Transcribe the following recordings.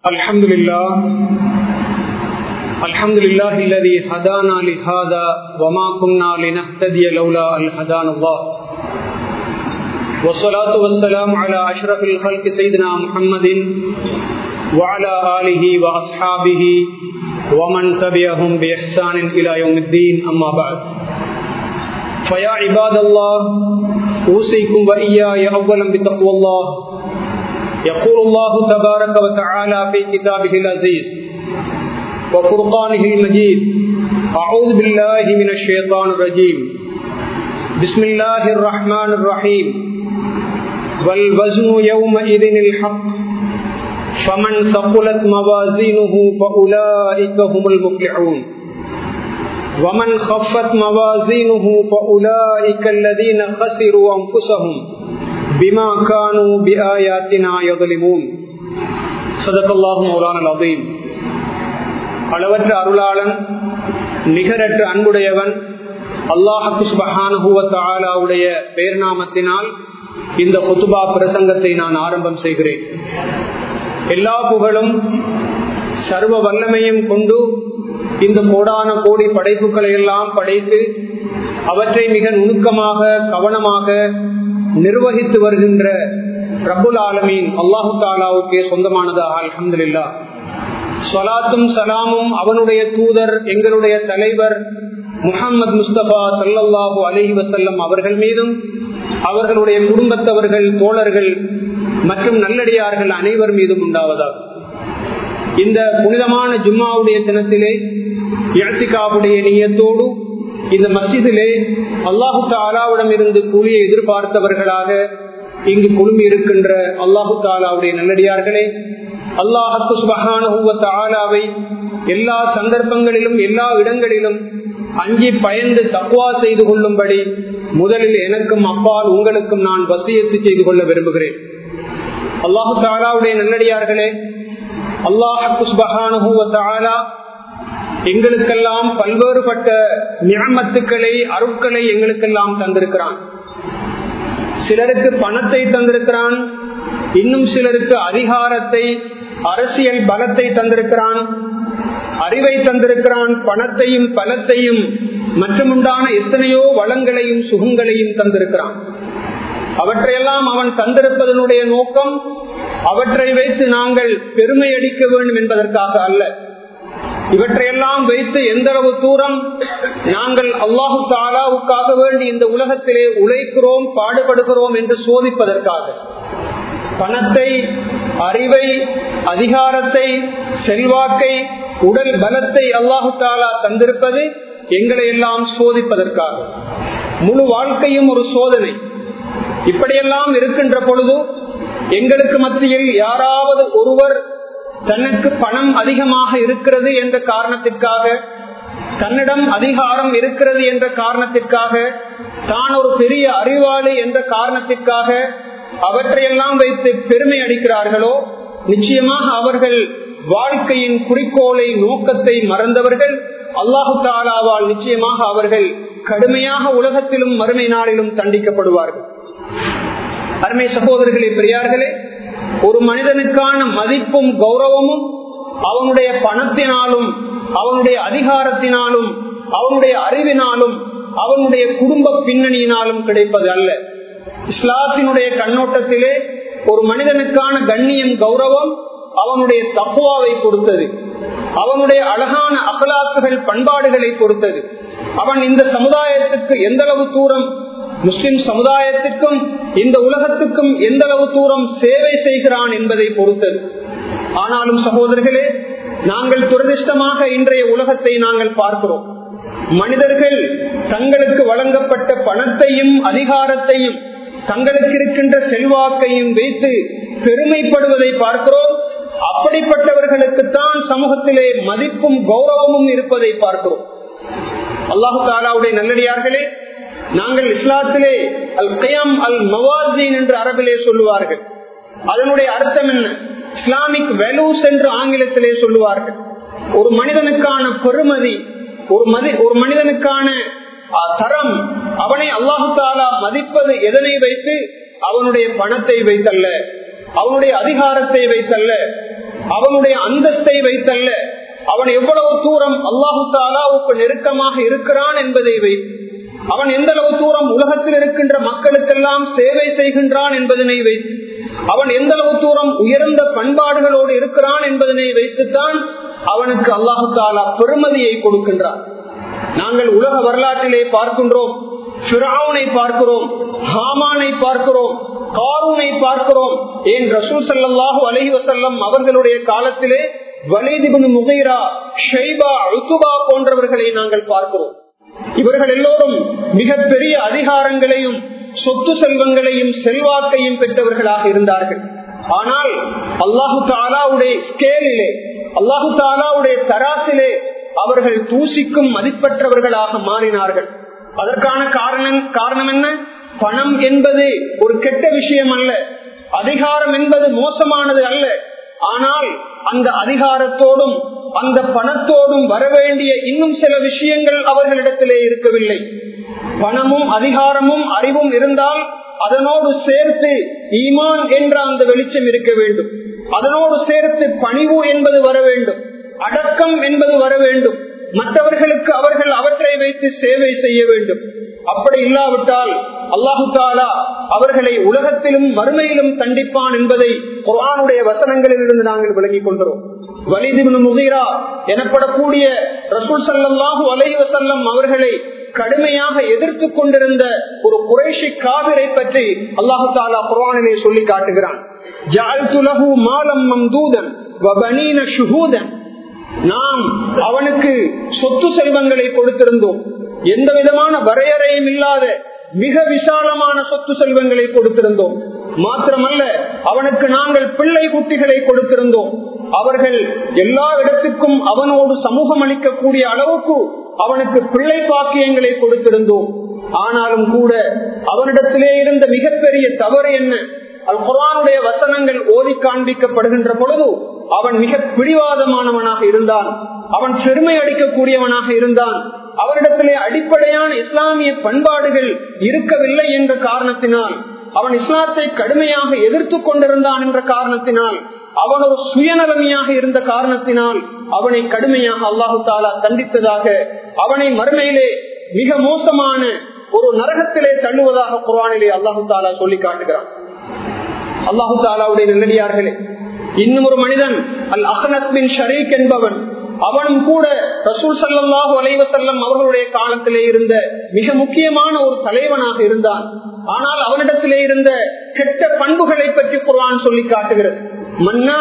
الحمد لله الحمد لله الذي هدانا لهذا وما كنا لنهتدي لولا أن هدانا الله والصلاة والسلام على أشرف الخلق سيدنا محمد وعلى آله وأصحابه ومن تبعهم بإحسان إلى يوم الدين أما بعد فيا عباد الله أوصيكم وإياي أولا بتقوى الله يقول الله تبارك وتعالى في كتابه العزيز وفرقانه المجيد أعوذ بالله من الشيطان الرجيم بسم الله الرحمن الرحيم والوزن يومئذ الحق فمن ثقلت موازينه فأولئك هم المفلحون ومن خفت موازينه فأولئك الذين خسروا أنفسهم بما كانوا بآياتنا يظلمون صدق الله مولانا العظيم அளவற்ற அருளாளன் நிகரற்ற அன்புடையவன் அல்லாஹு சுபஹானுடைய பேர்நாமத்தினால் இந்த குத்துபா பிரசங்கத்தை நான் ஆரம்பம் செய்கிறேன் எல்லா புகழும் சர்வ வல்லமையும் கொண்டு இந்த கோடான கோடி படைப்புகளை எல்லாம் படைத்து அவற்றை மிக நுணுக்கமாக கவனமாக நிர்வகித்து வருகின்ற ரபுல் ஆலமீன் அல்லாஹு தாலாவுக்கே சொந்தமானதாக அலமதுல்லா சொலாத்தும் சலாமும் அவனுடைய தூதர் எங்களுடைய தலைவர் முகமது முஸ்தபா சல்லாஹூ அலஹி வசல்லம் அவர்கள் மீதும் அவர்களுடைய குடும்பத்தவர்கள் தோழர்கள் மற்றும் நல்லடியார்கள் அனைவர் மீதும் உண்டாவதாக இந்த புனிதமான ஜும்மாவுடைய தினத்திலே இழத்திகாவுடைய நீயத்தோடு இந்த மசிதிலே அல்லாஹு தாலாவிடம் இருந்து கூலியை எதிர்பார்த்தவர்களாக இங்கு குழுமி இருக்கின்ற அல்லாஹு தாலாவுடைய நல்லடியார்களே அல்லாஹத்து சுபகானாவை எல்லா சந்தர்ப்பங்களிலும் எல்லா இடங்களிலும் அஞ்சி பயந்து தக்குவா செய்து கொள்ளும்படி முதலில் எனக்கும் அப்பால் உங்களுக்கும் நான் வசியத்து செய்து கொள்ள விரும்புகிறேன் அல்லாஹு தாலாவுடைய நல்லடியார்களே அல்லாஹத்து சுபகானுவத்தாலா எங்களுக்கெல்லாம் பல்வேறுபட்ட நியமத்துக்களை அருட்களை எங்களுக்கெல்லாம் தந்திருக்கிறான் சிலருக்கு பணத்தை தந்திருக்கிறான் இன்னும் சிலருக்கு அதிகாரத்தை அரசியல் பலத்தை தந்திருக்கிறான் அறிவை தந்திருக்கிறான் பணத்தையும் பலத்தையும் மற்றும் உண்டான எத்தனையோ வளங்களையும் சுகங்களையும் தந்திருக்கிறான் அவற்றையெல்லாம் அவன் தந்திருப்பதனுடைய நோக்கம் அவற்றை வைத்து நாங்கள் பெருமை அடிக்க வேண்டும் என்பதற்காக அல்ல இவற்றையெல்லாம் வைத்து எந்த அளவு தூரம் நாங்கள் அல்லாஹு தாலாவுக்காக வேண்டி இந்த உலகத்திலே உழைக்கிறோம் பாடுபடுகிறோம் என்று சோதிப்பதற்காக பணத்தை அறிவை அதிகாரத்தை செல்வாக்கை உடல் பலத்தை அல்லாஹு தாலா தந்திருப்பது எங்களை எல்லாம் சோதிப்பதற்காக முழு வாழ்க்கையும் ஒரு சோதனை இப்படியெல்லாம் இருக்கின்ற பொழுது எங்களுக்கு மத்தியில் யாராவது ஒருவர் தனக்கு பணம் அதிகமாக இருக்கிறது என்ற காரணத்திற்காக தன்னிடம் அதிகாரம் இருக்கிறது என்ற காரணத்திற்காக தான் ஒரு பெரிய அறிவாளி என்ற காரணத்திற்காக அவற்றையெல்லாம் வைத்து பெருமை அடிக்கிறார்களோ நிச்சயமாக அவர்கள் வாழ்க்கையின் குறிக்கோளை நோக்கத்தை மறந்தவர்கள் அல்லாஹு தாலாவால் நிச்சயமாக அவர்கள் கடுமையாக உலகத்திலும் மறுமை நாளிலும் தண்டிக்கப்படுவார்கள் அருமை சகோதரர்களே பெரியார்களே ஒரு மனிதனுக்கான மதிப்பும் கௌரவமும் அவனுடைய பணத்தினாலும் அவனுடைய அதிகாரத்தினாலும் அவனுடைய அறிவினாலும் அவனுடைய குடும்ப பின்னணியினாலும் கிடைப்பது அல்ல இஸ்லாத்தினுடைய கண்ணோட்டத்திலே ஒரு மனிதனுக்கான கண்ணியம் கௌரவம் அவனுடைய தப்புவாவை பொறுத்தது அவனுடைய அழகான அகலாக்குகள் பண்பாடுகளை பொறுத்தது அவன் இந்த சமுதாயத்துக்கு எந்த அளவு தூரம் முஸ்லிம் சமுதாயத்துக்கும் இந்த உலகத்துக்கும் எந்த அளவு தூரம் சேவை செய்கிறான் என்பதை பொறுத்தது ஆனாலும் சகோதரர்களே நாங்கள் துரதிருஷ்டமாக இன்றைய உலகத்தை நாங்கள் பார்க்கிறோம் மனிதர்கள் தங்களுக்கு வழங்கப்பட்ட பணத்தையும் அதிகாரத்தையும் தங்களுக்கு இருக்கின்ற செல்வாக்கையும் வைத்து பெருமைப்படுவதை பார்க்கிறோம் அப்படிப்பட்டவர்களுக்குத்தான் சமூகத்திலே மதிப்பும் கௌரவமும் இருப்பதை பார்க்கிறோம் அல்லாஹு தாலாவுடைய நல்லடியார்களே நாங்கள் இஸ்லாத்திலே அல் கயாம் அல் மவாசின் என்று அரபிலே சொல்லுவார்கள் அதனுடைய அர்த்தம் என்ன இஸ்லாமிக் வெலூஸ் என்று ஆங்கிலத்திலே சொல்லுவார்கள் ஒரு மனிதனுக்கான பெருமதி ஒரு மதி ஒரு மனிதனுக்கான தரம் அவனை அல்லாஹு தாலா மதிப்பது எதனை வைத்து அவனுடைய பணத்தை வைத்தல்ல அவனுடைய அதிகாரத்தை வைத்தல்ல அவனுடைய அந்தஸ்தை வைத்தல்ல அவன் எவ்வளவு தூரம் அல்லாஹு தாலாவுக்கு நெருக்கமாக இருக்கிறான் என்பதை வைத்து அவன் எந்த அளவு தூரம் உலகத்தில் இருக்கின்ற மக்களுக்கெல்லாம் சேவை செய்கின்றான் என்பதனை வைத்து அவன் எந்த அளவு தூரம் உயர்ந்த பண்பாடுகளோடு இருக்கிறான் என்பதனை வைத்துத்தான் அவனுக்கு அல்லாஹு தாலா பெருமதியை கொடுக்கின்றான் நாங்கள் உலக வரலாற்றிலே பார்க்கின்றோம் பிராவுனை பார்க்கிறோம் ஹாமானை பார்க்கிறோம் காரூனை பார்க்கிறோம் ஏன் ரசூல் சல்லாஹூ அலஹி வசல்லம் அவர்களுடைய காலத்திலே வலிதிபுன் முகைரா ஷைபா ருத்துபா போன்றவர்களை நாங்கள் பார்க்கிறோம் இவர்கள் எல்லோரும் மிகப்பெரிய அதிகாரங்களையும் சொத்து செல்வங்களையும் செல்வாக்கையும் பெற்றவர்களாக இருந்தார்கள் ஆனால் அல்லாஹு தாலாவுடைய ஸ்கேலிலே அல்லாஹு தாலாவுடைய தராசிலே அவர்கள் தூசிக்கும் மதிப்பற்றவர்களாக மாறினார்கள் அதற்கான காரணம் காரணம் என்ன பணம் என்பது ஒரு கெட்ட விஷயம் அல்ல அதிகாரம் என்பது மோசமானது அல்ல ஆனால் அந்த அதிகாரத்தோடும் அந்த பணத்தோடும் வரவேண்டிய இன்னும் சில விஷயங்கள் அவர்களிடத்திலே இருக்கவில்லை பணமும் அதிகாரமும் அறிவும் இருந்தால் அதனோடு சேர்த்து ஈமான் என்ற அந்த வெளிச்சம் இருக்க வேண்டும் அதனோடு சேர்த்து பணிவு என்பது வர வேண்டும் அடக்கம் என்பது வர வேண்டும் மற்றவர்களுக்கு அவர்கள் அவற்றை வைத்து சேவை செய்ய வேண்டும் அப்படி இல்லாவிட்டால் அல்லாஹு தாலா அவர்களை உலகத்திலும் மறுமையிலும் தண்டிப்பான் என்பதை குரானுடைய வசனங்களில் இருந்து நாங்கள் விளங்கிக் கொள்கிறோம் வலிதிபின் முகீரா எனப்படக்கூடிய ரசூல் சல்லாஹூ அலைஹி வசல்லம் அவர்களை கடுமையாக எதிர்த்து கொண்டிருந்த ஒரு குறைஷி காவிரை பற்றி அல்லாஹு தாலா குரானிலே சொல்லி காட்டுகிறான் மாலம் மம்தூதன் நாம் அவனுக்கு சொத்து செல்வங்களை கொடுத்திருந்தோம் எந்த விதமான வரையறையும் இல்லாத மிக விசாலமான சொத்து செல்வங்களை கொடுத்திருந்தோம் மாத்திரமல்ல அவனுக்கு நாங்கள் பிள்ளை குட்டிகளை கொடுத்திருந்தோம் அவர்கள் எல்லா இடத்துக்கும் அவனோடு சமூகம் அளிக்கக்கூடிய அளவுக்கு அவனுக்கு பிள்ளை பாக்கியங்களை கொடுத்திருந்தோம் ஆனாலும் கூட அவனிடத்திலே இருந்த மிகப்பெரிய தவறு என்ன அது குரானுடைய வசனங்கள் ஓதி காண்பிக்கப்படுகின்ற பொழுது அவன் மிக பிடிவாதமானவனாக இருந்தான் அவன் பெருமை அடிக்கக்கூடியவனாக இருந்தான் அவரிடத்திலே அடிப்படையான இஸ்லாமிய பண்பாடுகள் இருக்கவில்லை என்ற காரணத்தினால் அவன் இஸ்லாத்தை கடுமையாக எதிர்த்து கொண்டிருந்தான் என்ற காரணத்தினால் அவன் ஒரு சுயநலமையாக இருந்த காரணத்தினால் அவனை கடுமையாக அல்லாஹு தாலா தண்டித்ததாக அவனை மறுமையிலே மிக மோசமான ஒரு நரகத்திலே தள்ளுவதாக குரானிலே அல்லாஹு தாலா சொல்லி காட்டுகிறான் அல்லாஹு தாலாவுடைய நல்லடியார்களே இன்னும் ஒரு மனிதன் அல் அஹனத் பின் ஷரீக் என்பவன் அவனும் கூட ரசூல் சல்லாஹூ அலைவசல்லம் அவர்களுடைய காலத்திலே இருந்த மிக முக்கியமான ஒரு தலைவனாக இருந்தான் ஆனால் அவனிடத்திலே இருந்த கெட்ட பண்புகளை பற்றி குர்ஆன் சொல்லி காட்டுகிறது மன்னா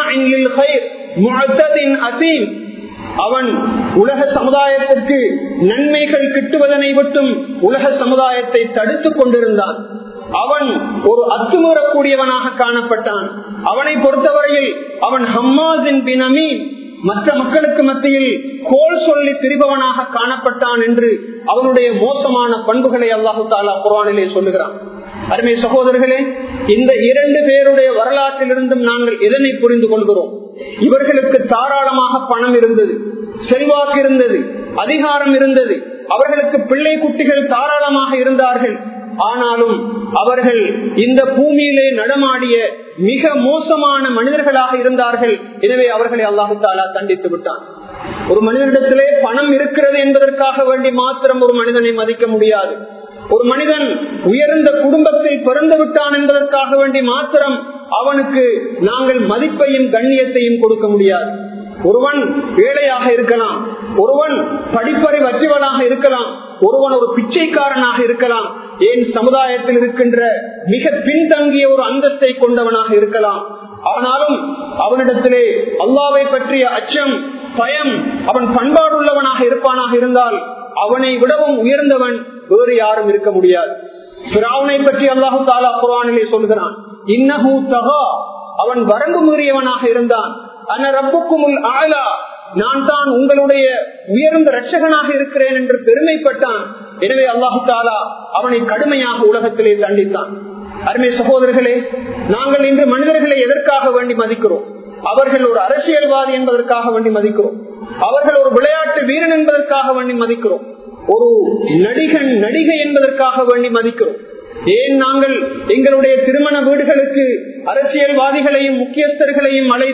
அசீம் அவன் உலக சமுதாயத்திற்கு நன்மைகள் கிட்டுவதனை விட்டும் உலக சமுதாயத்தை தடுத்துக் கொண்டிருந்தான் அவன் ஒரு அத்துமூறக்கூடியவனாக காணப்பட்டான் அவனை பொறுத்தவரையில் அவன் ஹம்மாசின் பினமீன் மற்ற மக்களுக்கு மத்தியில் கோல் சொல்லி திரிபவனாக காணப்பட்டான் என்று அவனுடைய மோசமான பண்புகளை அல்லாஹு தாலா குரானிலே சொல்லுகிறான் அருமை சகோதரர்களே இந்த இரண்டு பேருடைய வரலாற்றிலிருந்தும் நாங்கள் எதனை புரிந்து கொள்கிறோம் இவர்களுக்கு தாராளமாக பணம் இருந்தது செல்வாக்கு இருந்தது அதிகாரம் இருந்தது அவர்களுக்கு பிள்ளை குட்டிகள் தாராளமாக இருந்தார்கள் ஆனாலும் அவர்கள் இந்த பூமியிலே நடமாடிய மிக மோசமான மனிதர்களாக இருந்தார்கள் எனவே அவர்களை அல்லாஹு தாலா தண்டித்து விட்டான் ஒரு மனிதனிடத்திலே பணம் இருக்கிறது என்பதற்காக வேண்டி மாத்திரம் ஒரு மனிதனை மதிக்க முடியாது ஒரு மனிதன் உயர்ந்த குடும்பத்தில் பிறந்து விட்டான் என்பதற்காக வேண்டி மாத்திரம் அவனுக்கு நாங்கள் மதிப்பையும் கண்ணியத்தையும் கொடுக்க முடியாது ஒருவன் ஏழையாக இருக்கலாம் ஒருவன் படிப்பறை வற்றிவனாக இருக்கலாம் ஒருவன் ஒரு பிச்சைக்காரனாக இருக்கலாம் ஏன் சமுதாயத்தில் இருக்கின்ற மிக பின்தங்கிய ஒரு அந்தஸ்தை கொண்டவனாக இருக்கலாம் ஆனாலும் அவனிடத்திலே அல்லாவை பற்றிய அச்சம் பயம் அவன் பண்பாடுள்ளவனாக இருப்பானாக இருந்தால் அவனை விடவும் உயர்ந்தவன் வேறு யாரும் இருக்க முடியாது பிராவனை பற்றி அல்லாஹு தாலா குரானிலே சொல்கிறான் இன்னஹூ தகா அவன் வரம்பு மீறியவனாக இருந்தான் அன ரப்புக்குமுல் ஆலா நான் தான் உங்களுடைய உயர்ந்த ரட்சகனாக இருக்கிறேன் என்று பெருமைப்பட்டான் எனவே அல்லாஹு தாலா அவனை கடுமையாக உலகத்திலே தண்டித்தான் அருமை சகோதரர்களே நாங்கள் இன்று மனிதர்களை எதற்காக வேண்டி மதிக்கிறோம் அவர்கள் ஒரு அரசியல்வாதி என்பதற்காக வேண்டி மதிக்கிறோம் அவர்கள் ஒரு விளையாட்டு வீரன் என்பதற்காக வேண்டி மதிக்கிறோம் ஒரு நடிகன் நடிகை என்பதற்காக வேண்டி மதிக்கிறோம் ஏன் நாங்கள் எங்களுடைய திருமண வீடுகளுக்கு அரசியல்வாதிகளையும் முக்கியஸ்தர்களையும் அழைத்து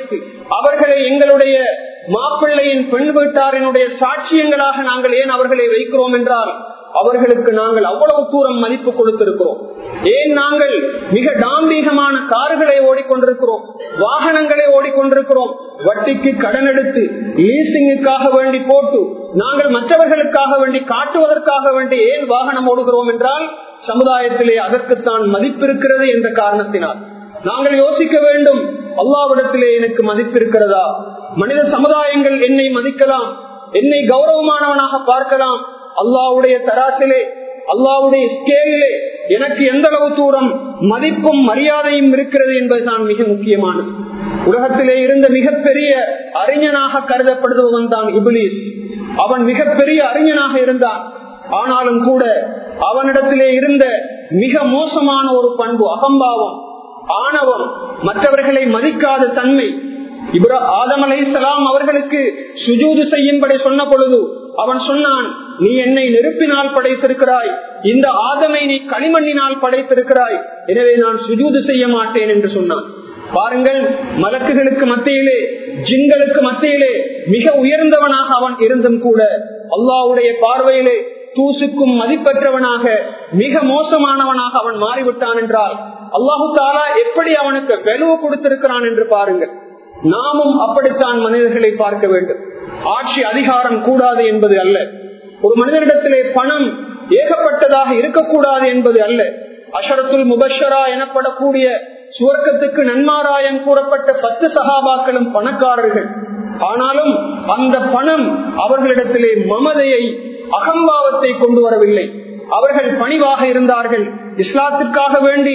அவர்களை எங்களுடைய மாப்பிள்ளையின் பெண் வீட்டாரினுடைய சாட்சியங்களாக நாங்கள் ஏன் அவர்களை வைக்கிறோம் என்றால் அவர்களுக்கு நாங்கள் அவ்வளவு தூரம் மதிப்பு கொடுத்திருக்கிறோம் ஏன் நாங்கள் மிக டாம்பீகமான கார்களை ஓடிக்கொண்டிருக்கிறோம் வாகனங்களை ஓடிக்கொண்டிருக்கிறோம் வட்டிக்கு கடன் எடுத்து லீசிங்குக்காக வேண்டி போட்டு நாங்கள் மற்றவர்களுக்காக வேண்டி காட்டுவதற்காக வேண்டி ஏன் வாகனம் ஓடுகிறோம் என்றால் சமுதாயத்திலே அதற்குத்தான் மதிப்பு இருக்கிறது என்ற காரணத்தினால் நாங்கள் யோசிக்க வேண்டும் அல்லாவிடத்திலே எனக்கு மதிப்பு இருக்கிறதா மனித சமுதாயங்கள் என்னை மதிக்கலாம் என்னை கௌரவமானவனாக பார்க்கலாம் அல்லாவுடைய தராசிலே அல்லாவுடைய ஸ்கேலிலே எனக்கு எந்த அளவு தூரம் மதிப்பும் மரியாதையும் இருக்கிறது என்பதுதான் மிக முக்கியமானது உலகத்திலே இருந்த மிகப்பெரிய அறிஞனாக கருதப்படுபவன் தான் இபிலிஸ் அவன் மிகப்பெரிய அறிஞனாக இருந்தான் ஆனாலும் கூட அவனிடத்திலே இருந்த மிக மோசமான ஒரு பண்பு அகம்பாவம் ஆணவம் மற்றவர்களை மதிக்காத தன்மை இப்ரா ஆதம் அலை அவர்களுக்கு சுஜூது செய்யும்படி சொன்ன பொழுது அவன் சொன்னான் நீ என்னை நெருப்பினால் படைத்திருக்கிறாய் இந்த ஆதமை நீ களிமண்ணினால் படைத்திருக்கிறாய் எனவே நான் சுஜூது செய்ய மாட்டேன் என்று சொன்னான் பாருங்கள் மலக்குகளுக்கு மத்தியிலே ஜிங்களுக்கு மத்தியிலே மிக உயர்ந்தவனாக அவன் இருந்தும் கூட அல்லாவுடைய பார்வையிலே தூசுக்கும் மதிப்பற்றவனாக மிக மோசமானவனாக அவன் மாறிவிட்டான் என்றால் அல்லாஹு தாலா எப்படி அவனுக்கு வெலுவு கொடுத்திருக்கிறான் என்று பாருங்கள் நாமும் அப்படித்தான் மனிதர்களை பார்க்க வேண்டும் ஆட்சி அதிகாரம் கூடாது என்பது அல்ல ஒரு மனிதனிடத்திலே பணம் ஏகப்பட்டதாக இருக்கக்கூடாது என்பது அல்ல அஷரத்துல் முபஷரா எனப்படக்கூடிய சுவர்க்கத்துக்கு நன்மாராயம் கூறப்பட்ட பத்து சகாபாக்களும் பணக்காரர்கள் ஆனாலும் அந்த பணம் அவர்களிடத்திலே மமதையை அகம்பாவத்தை கொண்டு வரவில்லை அவர்கள் பணிவாக இருந்தார்கள் இஸ்லாத்திற்காக வேண்டி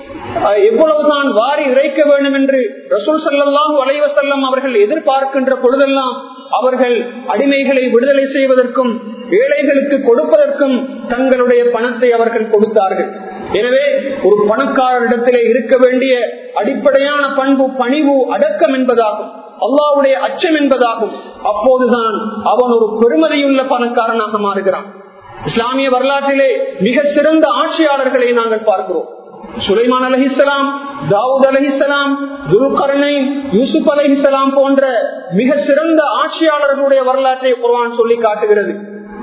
எவ்வளவுதான் வாரி இறைக்க வேண்டும் என்று ரசூல் சல்லாஹூ அலைவசல்லம் அவர்கள் எதிர்பார்க்கின்ற பொழுதெல்லாம் அவர்கள் அடிமைகளை விடுதலை செய்வதற்கும் ஏழைகளுக்கு கொடுப்பதற்கும் தங்களுடைய பணத்தை அவர்கள் கொடுத்தார்கள் எனவே ஒரு பணக்காரரிடத்திலே இருக்க வேண்டிய அடிப்படையான பண்பு பணிவு அடக்கம் என்பதாகும் அல்லாவுடைய அச்சம் என்பதாகும் அப்போதுதான் அவன் ஒரு பெருமதியுள்ள பணக்காரனாக மாறுகிறான் இஸ்லாமிய வரலாற்றிலே மிக சிறந்த ஆட்சியாளர்களை நாங்கள் பார்க்கிறோம் சுலைமான் அலஹிசலாம் தாவூத் அலஹிசலாம் துல்கர்னை யூசுப் அலஹிசலாம் போன்ற மிக சிறந்த ஆட்சியாளர்களுடைய வரலாற்றை குர்வான் சொல்லி காட்டுகிறது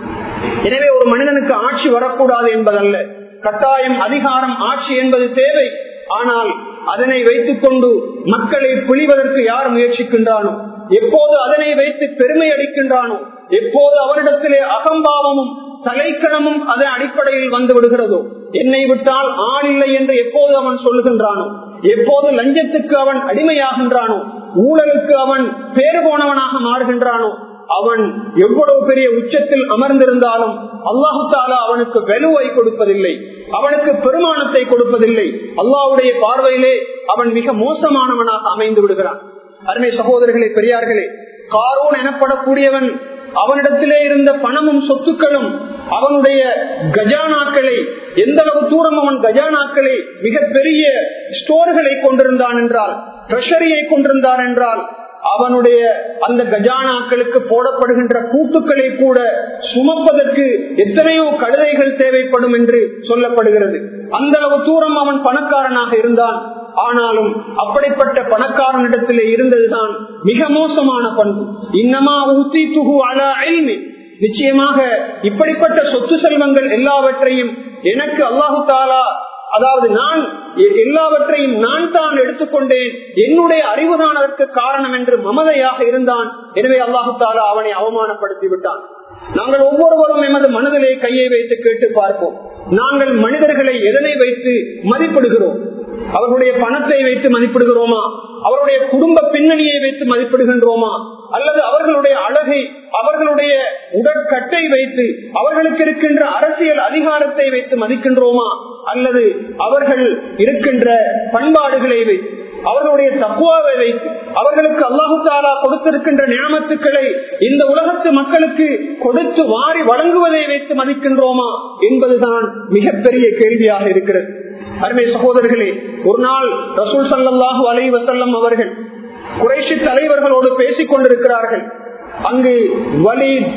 எனவே ஒரு மனிதனுக்கு ஆட்சி வரக்கூடாது என்பதல்ல கட்டாயம் அதிகாரம் ஆட்சி என்பது தேவை ஆனால் அதனை வைத்துக் கொண்டு மக்களை பிழிவதற்கு யார் முயற்சிக்கின்றானோ எப்போது அதனை வைத்து பெருமை அடிக்கின்றானோ எப்போது அவரிடத்திலே அகம்பாவமும் தலைக்கணமும் அதன் அடிப்படையில் வந்து விடுகிறதோ என்னை விட்டால் ஆள் இல்லை என்று எப்போது அவன் சொல்லுகின்றானோ எப்போது லஞ்சத்துக்கு அவன் அடிமையாகின்றானோ ஊழலுக்கு அவன் பேறு போனவனாக மாறுகின்றானோ அவன் எவ்வளவு பெரிய உச்சத்தில் அமர்ந்திருந்தாலும் அல்லாஹு தாலா அவனுக்கு வெலுவை கொடுப்பதில்லை அவனுக்கு பெருமானத்தை கொடுப்பதில்லை அல்லாவுடைய பார்வையிலே அவன் மிக மோசமானவனாக அமைந்து விடுகிறான் அருமை சகோதரர்களே பெரியார்களே காரோன் எனப்படக்கூடியவன் அவனிடத்திலே இருந்த பணமும் சொத்துக்களும் அவனுடைய கஜானாக்களை எந்த அளவு தூரம் அவன் கஜானாக்களை மிக பெரிய ஸ்டோர்களை கொண்டிருந்தான் என்றால் ட்ரெஷரியை கொண்டிருந்தான் என்றால் அவனுடைய அந்த கஜானாக்களுக்கு போடப்படுகின்ற கூட்டுக்களை கூட சுமப்பதற்கு எத்தனையோ கழுதைகள் தேவைப்படும் என்று சொல்லப்படுகிறது அந்த அளவு தூரம் அவன் பணக்காரனாக இருந்தான் ஆனாலும் அப்படிப்பட்ட பணக்காரனிடத்திலே இருந்ததுதான் மிக மோசமான பண்பு இன்னமா ஊத்தி துகு அல அல்மி நிச்சயமாக இப்படிப்பட்ட சொத்து செல்வங்கள் எல்லாவற்றையும் எனக்கு அல்லாஹு தாலா அதாவது நான் எல்லாவற்றையும் நான் தான் எடுத்துக்கொண்டேன் என்னுடைய அறிவுதான் அதற்கு காரணம் என்று மமதையாக இருந்தான் எனவே அல்லாஹு தாலா அவனை அவமானப்படுத்தி விட்டான் நாங்கள் ஒவ்வொருவரும் எமது மனதிலே கையை வைத்து கேட்டு பார்ப்போம் நாங்கள் மனிதர்களை எதனை வைத்து மதிப்பிடுகிறோம் அவர்களுடைய பணத்தை வைத்து மதிப்பிடுகிறோமா அவருடைய குடும்ப பின்னணியை வைத்து மதிப்பிடுகின்றோமா அல்லது அவர்களுடைய அழகை அவர்களுடைய உடற்கட்டை வைத்து அவர்களுக்கு இருக்கின்ற அரசியல் அதிகாரத்தை வைத்து மதிக்கின்றோமா அல்லது அவர்கள் இருக்கின்ற பண்பாடுகளை வைத்து அவர்களுடைய தக்குவாவை வைத்து அவர்களுக்கு அல்லாஹு தாலா கொடுத்திருக்கின்ற நியமத்துக்களை இந்த உலகத்து மக்களுக்கு கொடுத்து வாரி வழங்குவதை வைத்து மதிக்கின்றோமா என்பதுதான் மிகப்பெரிய கேள்வியாக இருக்கிறது அருமை சகோதரர்களே ஒரு நாள் ரசூல் சல்லாஹூ அலை வசல்லம் அவர்கள் குறைசி தலைவர்களோடு பேசிக் கொண்டிருக்கிறார்கள் அங்கு வலீத்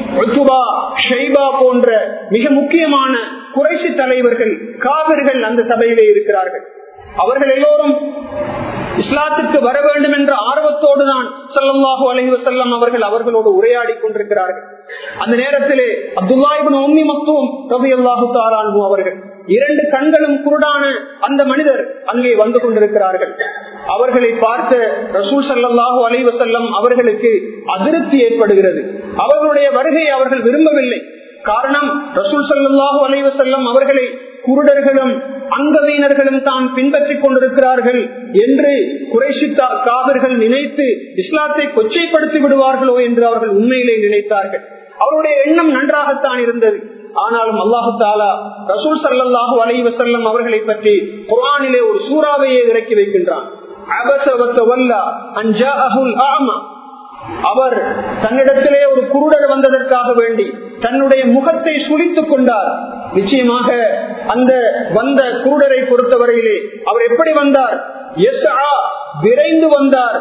ஷைபா போன்ற மிக முக்கியமான குறைசி தலைவர்கள் காவிர்கள் அந்த சபையிலே இருக்கிறார்கள் அவர்கள் எல்லோரும் இஸ்லாத்திற்கு வர வேண்டும் என்ற ஆர்வத்தோடு தான் சல்லாஹூ அலஹி வசல்லம் அவர்கள் அவர்களோடு உரையாடி கொண்டிருக்கிறார்கள் அந்த நேரத்திலே அப்துல்லாஹிபின் உம்மி மத்துவம் ரவி அல்லாஹு தாலானு அவர்கள் இரண்டு கண்களும் குருடான அந்த மனிதர் அங்கே வந்து கொண்டிருக்கிறார்கள் அவர்களை பார்த்த ரசூல் சல்லாஹூ அலி வசல்லம் அவர்களுக்கு அதிருப்தி ஏற்படுகிறது அவர்களுடைய வருகையை அவர்கள் விரும்பவில்லை காரணம் ரசூல் சல்லாஹூ அலி வசல்லம் அவர்களை குருடர்களும் அங்கவீனர்களும் தான் பின்பற்றிக் கொண்டிருக்கிறார்கள் என்று குறைசி காவிர்கள் நினைத்து இஸ்லாத்தை கொச்சைப்படுத்தி விடுவார்களோ என்று அவர்கள் உண்மையிலே நினைத்தார்கள் அவருடைய எண்ணம் நன்றாகத்தான் இருந்தது ஆனாலும் அல்லாஹு தாலா ரசூல் சல்லாஹூ அலி வசல்லம் அவர்களை பற்றி குரானிலே ஒரு சூறாவையே இறக்கி வைக்கின்றான் அவர் தன்னிடத்திலே ஒரு குருடர் வந்ததற்காக வேண்டி தன்னுடைய முகத்தை சுழித்துக் கொண்டார் நிச்சயமாக அந்த வந்த குருடரை பொறுத்தவரையிலே அவர் எப்படி வந்தார் விரைந்து வந்தார்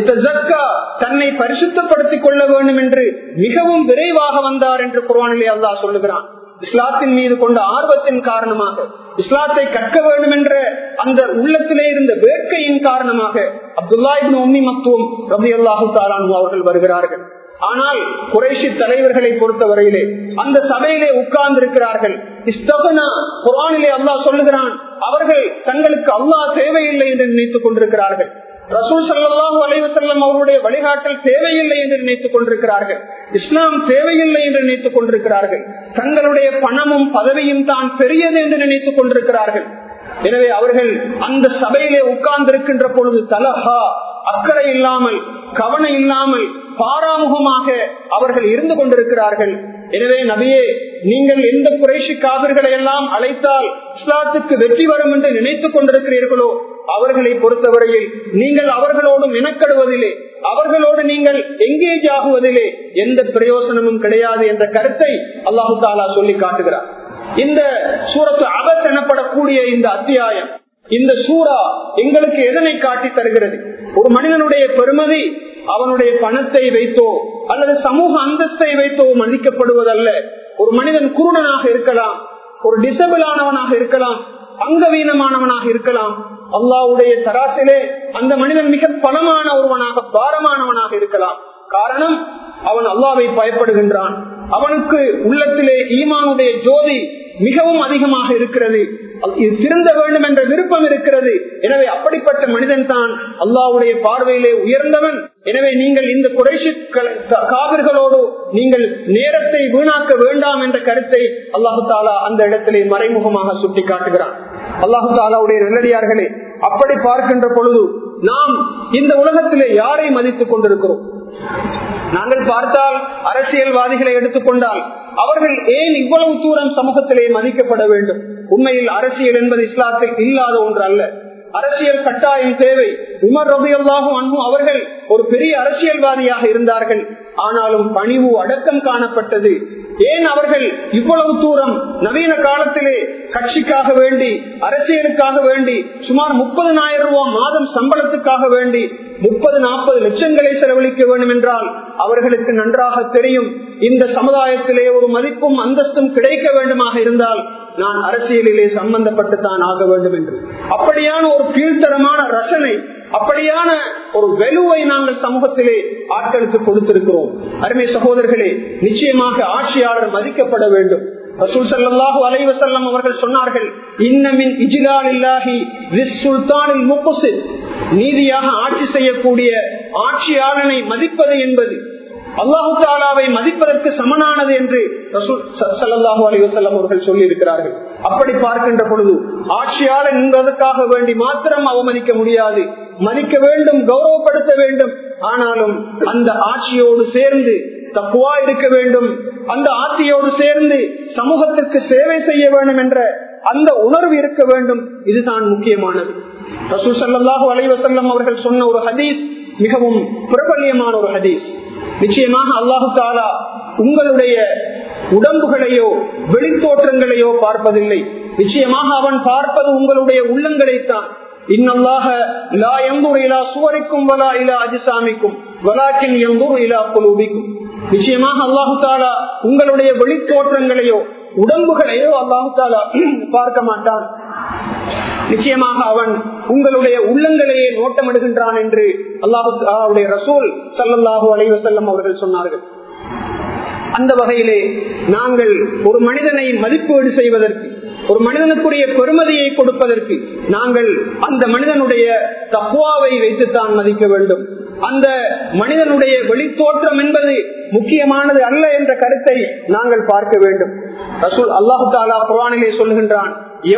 தன்னை பரிசுத்தப்படுத்திக் கொள்ள வேண்டும் என்று மிகவும் விரைவாக வந்தார் என்று குர்வானிலே அல்லாஹ் சொல்லுகிறான் இஸ்லாத்தின் மீது கொண்ட ஆர்வத்தின் காரணமாக இஸ்லாத்தை கற்க வேண்டும் என்ற அந்த உள்ளத்திலே இருந்த வேட்கையின் காரணமாக அப்துல்லாஹிபின் உம்மி மத்துவம் ரபி அல்லாஹு தாலானு அவர்கள் வருகிறார்கள் ஆனால் குறைஷி தலைவர்களை பொறுத்தவரையிலே அந்த சபையிலே உட்கார்ந்து இருக்கிறார்கள் குரானிலே அல்லாஹ் சொல்லுகிறான் அவர்கள் தங்களுக்கு அல்லாஹ் தேவையில்லை என்று நினைத்துக் கொண்டிருக்கிறார்கள் ரசூல் சல்லாஹூ அலைவசல்லம் அவருடைய வழிகாட்டல் தேவையில்லை என்று நினைத்துக் கொண்டிருக்கிறார்கள் இஸ்லாம் தேவையில்லை என்று நினைத்துக் கொண்டிருக்கிறார்கள் தங்களுடைய பணமும் பதவியும் தான் பெரியது என்று நினைத்துக் கொண்டிருக்கிறார்கள் எனவே அவர்கள் அந்த சபையிலே உட்கார்ந்து இருக்கின்ற பொழுது தலஹா அக்கறை இல்லாமல் கவனம் இல்லாமல் பாராமுகமாக அவர்கள் இருந்து கொண்டிருக்கிறார்கள் எனவே நபியே நீங்கள் எந்த குறைஷி காவிர்களை எல்லாம் அழைத்தால் இஸ்லாத்துக்கு வெற்றி வரும் என்று நினைத்துக் கொண்டிருக்கிறீர்களோ அவர்களை பொறுத்தவரையில் நீங்கள் அவர்களோடு மெனக்கடுவதிலே அவர்களோடு நீங்கள் எங்கேஜ் ஆகுவதிலே எந்த பிரயோசனமும் கிடையாது என்ற கருத்தை அல்லாஹு தாலா சொல்லி காட்டுகிறார் இந்த சூரத்து அபத் எனப்படக்கூடிய இந்த அத்தியாயம் இந்த சூறா எங்களுக்கு எதனை காட்டி தருகிறது ஒரு மனிதனுடைய பெருமதி அவனுடைய பணத்தை வைத்தோ அல்லது சமூக அந்தஸ்தை வைத்தோ மதிக்கப்படுவதல்ல ஒரு மனிதன் குருடனாக இருக்கலாம் ஒரு டிசபிள் ஆனவனாக இருக்கலாம் அங்கவீனமானவனாக இருக்கலாம் அல்லாவுடைய தராசிலே அந்த மனிதன் மிக பணமான ஒருவனாக பாரமானவனாக இருக்கலாம் காரணம் அவன் அல்லாவை பயப்படுகின்றான் அவனுக்கு உள்ளத்திலே ஈமானுடைய ஜோதி மிகவும் அதிகமாக இருக்கிறது இது திருந்த வேண்டும் என்ற விருப்பம் இருக்கிறது எனவே அப்படிப்பட்ட மனிதன் தான் அல்லாவுடைய பார்வையிலே உயர்ந்தவன் எனவே நீங்கள் இந்த குறைசி காவிர்களோடு நீங்கள் நேரத்தை வீணாக்க வேண்டாம் என்ற கருத்தை அல்லாஹு தாலா அந்த இடத்திலே மறைமுகமாக சுட்டி காட்டுகிறான் அல்லாஹு தாலாவுடைய நல்லடியார்களே அப்படி பார்க்கின்ற பொழுது நாம் இந்த உலகத்திலே யாரை மதித்துக் கொண்டிருக்கிறோம் நாங்கள் பார்த்தால் அரசியல்வாதிகளை எடுத்துக்கொண்டால் அவர்கள் ஏன் இவ்வளவு தூரம் சமூகத்திலே மதிக்கப்பட வேண்டும் உண்மையில் அரசியல் என்பது இஸ்லாத்தில் இல்லாத ஒன்று அல்ல அரசியல் கட்டாயம் தேவை உமர் ரபியல்லாகும் அன்பு அவர்கள் ஒரு பெரிய அரசியல்வாதியாக இருந்தார்கள் ஆனாலும் பணிவு அடக்கம் காணப்பட்டது ஏன் அவர்கள் இவ்வளவு தூரம் நவீன காலத்திலே கட்சிக்காக வேண்டி அரசியலுக்காக வேண்டி சுமார் முப்பதனாயிரம் ரூபாய் மாதம் சம்பளத்துக்காக வேண்டி முப்பது நாற்பது லட்சங்களை செலவழிக்க வேண்டும் என்றால் அவர்களுக்கு நன்றாக தெரியும் இந்த சமுதாயத்திலே ஒரு மதிப்பும் அந்தஸ்தும் கிடைக்க வேண்டுமாக இருந்தால் நான் அரசியலிலே சம்பந்தப்பட்டு தான் ஆக வேண்டும் என்று அப்படியான ஒரு கீழ்த்தரமான ரசனை அப்படியான ஒரு வெலுவை நாங்கள் சமூகத்திலே ஆட்களுக்கு கொடுத்திருக்கிறோம் அருமை சகோதரர்களே நிச்சயமாக ஆட்சியாளர் மதிக்கப்பட வேண்டும் ரசூல் சல்லாஹூ அலைவசல்லம் அவர்கள் சொன்னார்கள் இன்னமின் இஜிலால் இல்லாஹி சுல்தானில் முப்பசு நீதியாக ஆட்சி செய்யக்கூடிய ஆட்சியாளனை மதிப்பது என்பது அல்லாஹு தாலாவை மதிப்பதற்கு சமனானது என்று சல்லாஹூ அலிவசல்லம் அவர்கள் சொல்லி இருக்கிறார்கள் அப்படி பார்க்கின்ற பொழுது ஆட்சியாளர் என்பதற்காக வேண்டி மாத்திரம் அவமதிக்க முடியாது மதிக்க வேண்டும் கௌரவப்படுத்த வேண்டும் ஆனாலும் அந்த ஆட்சியோடு சேர்ந்து தப்புவா இருக்க வேண்டும் அந்த ஆட்சியோடு சேர்ந்து சமூகத்திற்கு சேவை செய்ய வேண்டும் என்ற அந்த உணர்வு இருக்க வேண்டும் இதுதான் முக்கியமானது ரசூல் சல்லாஹூ அலைவசல்லம் அவர்கள் சொன்ன ஒரு ஹதீஸ் மிகவும் பிரபல்யமான ஒரு ஹதீஸ் நிச்சயமாக அல்லாஹு தாலா உங்களுடைய உடம்புகளையோ வெளித்தோற்றங்களையோ பார்ப்பதில்லை நிச்சயமாக அவன் பார்ப்பது உங்களுடைய உள்ளங்களைத்தான் இன்னல்லாக லா எந்தூர் இலா சுவரிக்கும் வலா இலா அஜிசாமிக்கும் வலாக்கின் எந்தூர் இலா குலூபிக்கும் நிச்சயமாக அல்லாஹு தாலா உங்களுடைய வெளித்தோற்றங்களையோ உடம்புகளையோ அல்லாஹு தாலா பார்க்க மாட்டான் நிச்சயமாக அவன் உங்களுடைய உள்ளங்களையே நோட்டமிடுகின்றான் என்று அல்லாஹுடைய ரசூல் சல்லல்லாஹு அலைவசல்லம் அவர்கள் சொன்னார்கள் அந்த வகையிலே நாங்கள் ஒரு மனிதனை மதிப்பீடு செய்வதற்கு ஒரு மனிதனுக்குரிய பெருமதியை கொடுப்பதற்கு நாங்கள் அந்த மனிதனுடைய தக்குவாவை வைத்துத்தான் மதிக்க வேண்டும் அந்த மனிதனுடைய வெளித்தோற்றம் என்பது முக்கியமானது அல்ல என்ற கருத்தை நாங்கள் பார்க்க வேண்டும் ரசூல் அல்லாஹு தாலா குரானிலே சொல்கின்றான்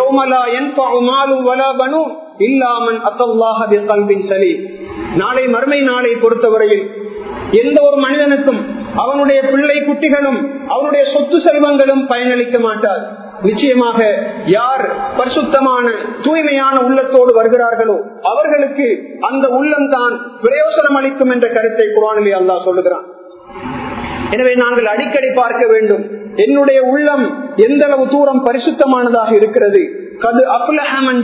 நாளை மறுமை நாளை பொறுத்தவரையில் எந்த ஒரு மனிதனுக்கும் அவனுடைய பிள்ளை குட்டிகளும் அவனுடைய சொத்து செல்வங்களும் பயனளிக்க மாட்டார் நிச்சயமாக யார் பரிசுத்தமான தூய்மையான உள்ளத்தோடு வருகிறார்களோ அவர்களுக்கு அந்த உள்ளம் தான் பிரயோசனம் அளிக்கும் என்ற கருத்தை குரானிலே அல்லாஹ் சொல்லுகிறான் எனவே நாங்கள் அடிக்கடி பார்க்க வேண்டும் என்னுடைய உள்ளம் எந்த அளவு தூரம் பரிசுத்தமானதாக இருக்கிறது கது அப்லஹமன்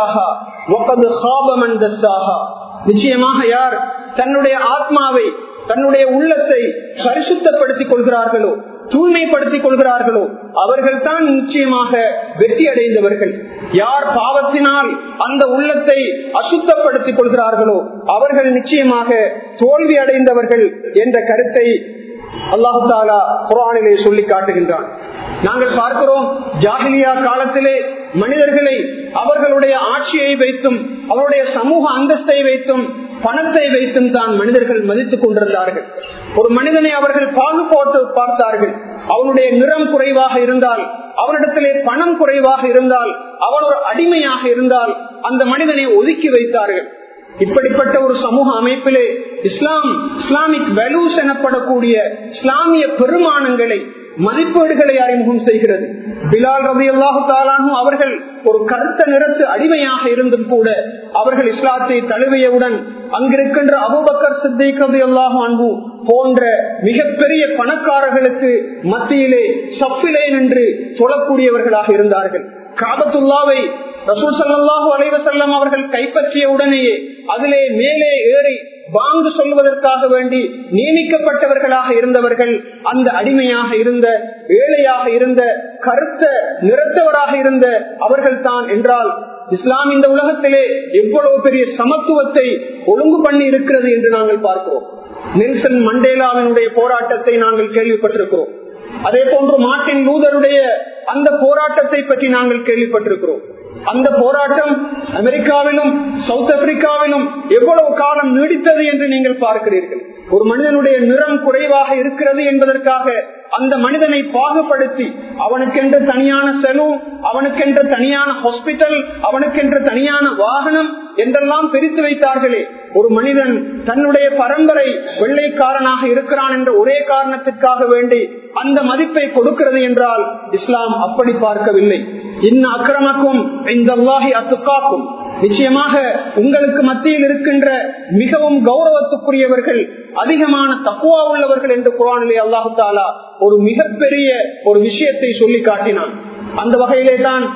நிச்சயமாக யார் தன்னுடைய ஆத்மாவை தன்னுடைய உள்ளத்தை பரிசுத்தப்படுத்திக் கொள்கிறார்களோ தூய்மைப்படுத்திக் கொள்கிறார்களோ அவர்கள் தான் நிச்சயமாக வெற்றி அடைந்தவர்கள் யார் பாவத்தினால் அந்த உள்ளத்தை அசுத்தப்படுத்திக் கொள்கிறார்களோ அவர்கள் நிச்சயமாக தோல்வி அடைந்தவர்கள் என்ற கருத்தை அல்லாஹு தாலா குரானிலே சொல்லி காட்டுகின்றான் நாங்கள் பார்க்கிறோம் ஜாகிலியா காலத்திலே மனிதர்களை அவர்களுடைய ஆட்சியை வைத்தும் அவருடைய சமூக அந்தஸ்தை வைத்தும் பணத்தை வைத்தும் தான் மனிதர்கள் மதித்துக் கொண்டிருந்தார்கள் ஒரு மனிதனை அவர்கள் பாகு போட்டு பார்த்தார்கள் அவனுடைய நிறம் குறைவாக இருந்தால் அவனிடத்திலே பணம் குறைவாக இருந்தால் அவன் ஒரு அடிமையாக இருந்தால் அந்த மனிதனை ஒதுக்கி வைத்தார்கள் இப்படிப்பட்ட ஒரு சமூக அமைப்பிலே இஸ்லாம் இஸ்லாமிக் வேல்யூஸ் எனப்படக்கூடிய இஸ்லாமிய பெருமானங்களை மதிப்பீடுகளை அறிமுகம் செய்கிறது பிலால் ரவி அல்லாஹு தாலானும் அவர்கள் ஒரு கருத்த நிறத்து அடிமையாக இருந்தும் கூட அவர்கள் இஸ்லாத்தை தழுவியவுடன் அங்கிருக்கின்ற அபுபக்கர் சித்திக் ரவி அல்லாஹு அன்பு போன்ற மிகப்பெரிய பணக்காரர்களுக்கு மத்தியிலே சப்பிலே நின்று தொழக்கூடியவர்களாக இருந்தார்கள் காபத்துல்லாவை ரசூல் சல்லாஹூ அலைவசல்லம் அவர்கள் கைப்பற்றிய உடனேயே அதிலே மேலே ஏறி வாங்கு சொல்வதற்காக வேண்டி நியமிக்கப்பட்டவர்களாக இருந்தவர்கள் அந்த அடிமையாக இருந்த ஏழையாக இருந்த கருத்த நிறத்தவராக இருந்த அவர்கள் தான் என்றால் இஸ்லாம் இந்த உலகத்திலே எவ்வளவு பெரிய சமத்துவத்தை ஒழுங்கு பண்ணி இருக்கிறது என்று நாங்கள் பார்க்கிறோம் நெல்சன் மண்டேலாவினுடைய போராட்டத்தை நாங்கள் கேள்விப்பட்டிருக்கிறோம் அதே போன்று மார்டின் லூதருடைய அந்த போராட்டத்தை பற்றி நாங்கள் கேள்விப்பட்டிருக்கிறோம் அந்த போராட்டம் அமெரிக்காவிலும் சவுத் ஆப்பிரிக்காவிலும் எவ்வளவு காலம் நீடித்தது என்று நீங்கள் பார்க்கிறீர்கள் ஒரு மனிதனுடைய நிறம் குறைவாக இருக்கிறது என்பதற்காக அந்த மனிதனை பாகுபடுத்தி அவனுக்கென்று தனியான செலவு அவனுக்கென்று தனியான ஹாஸ்பிட்டல் அவனுக்கென்று தனியான வாகனம் என்றெல்லாம் பிரித்து வைத்தார்களே ஒரு மனிதன் தன்னுடைய பரம்பரை வெள்ளைக்காரனாக இருக்கிறான் என்ற ஒரே காரணத்திற்காக வேண்டி அந்த மதிப்பை கொடுக்கிறது என்றால் இஸ்லாம் அப்படி பார்க்கவில்லை இன்ன அக்கிரமக்கும் இந்த அத்துக்காக்கும் நிச்சயமாக உங்களுக்கு மத்தியில் இருக்கின்ற மிகவும் கௌரவத்துக்குரியவர்கள் அதிகமான தக்குவா உள்ளவர்கள் என்று குரானிலே அல்லாஹு தாலா ஒரு மிகப்பெரிய ஒரு விஷயத்தை சொல்லி காட்டினான் அந்த வகையிலே தான்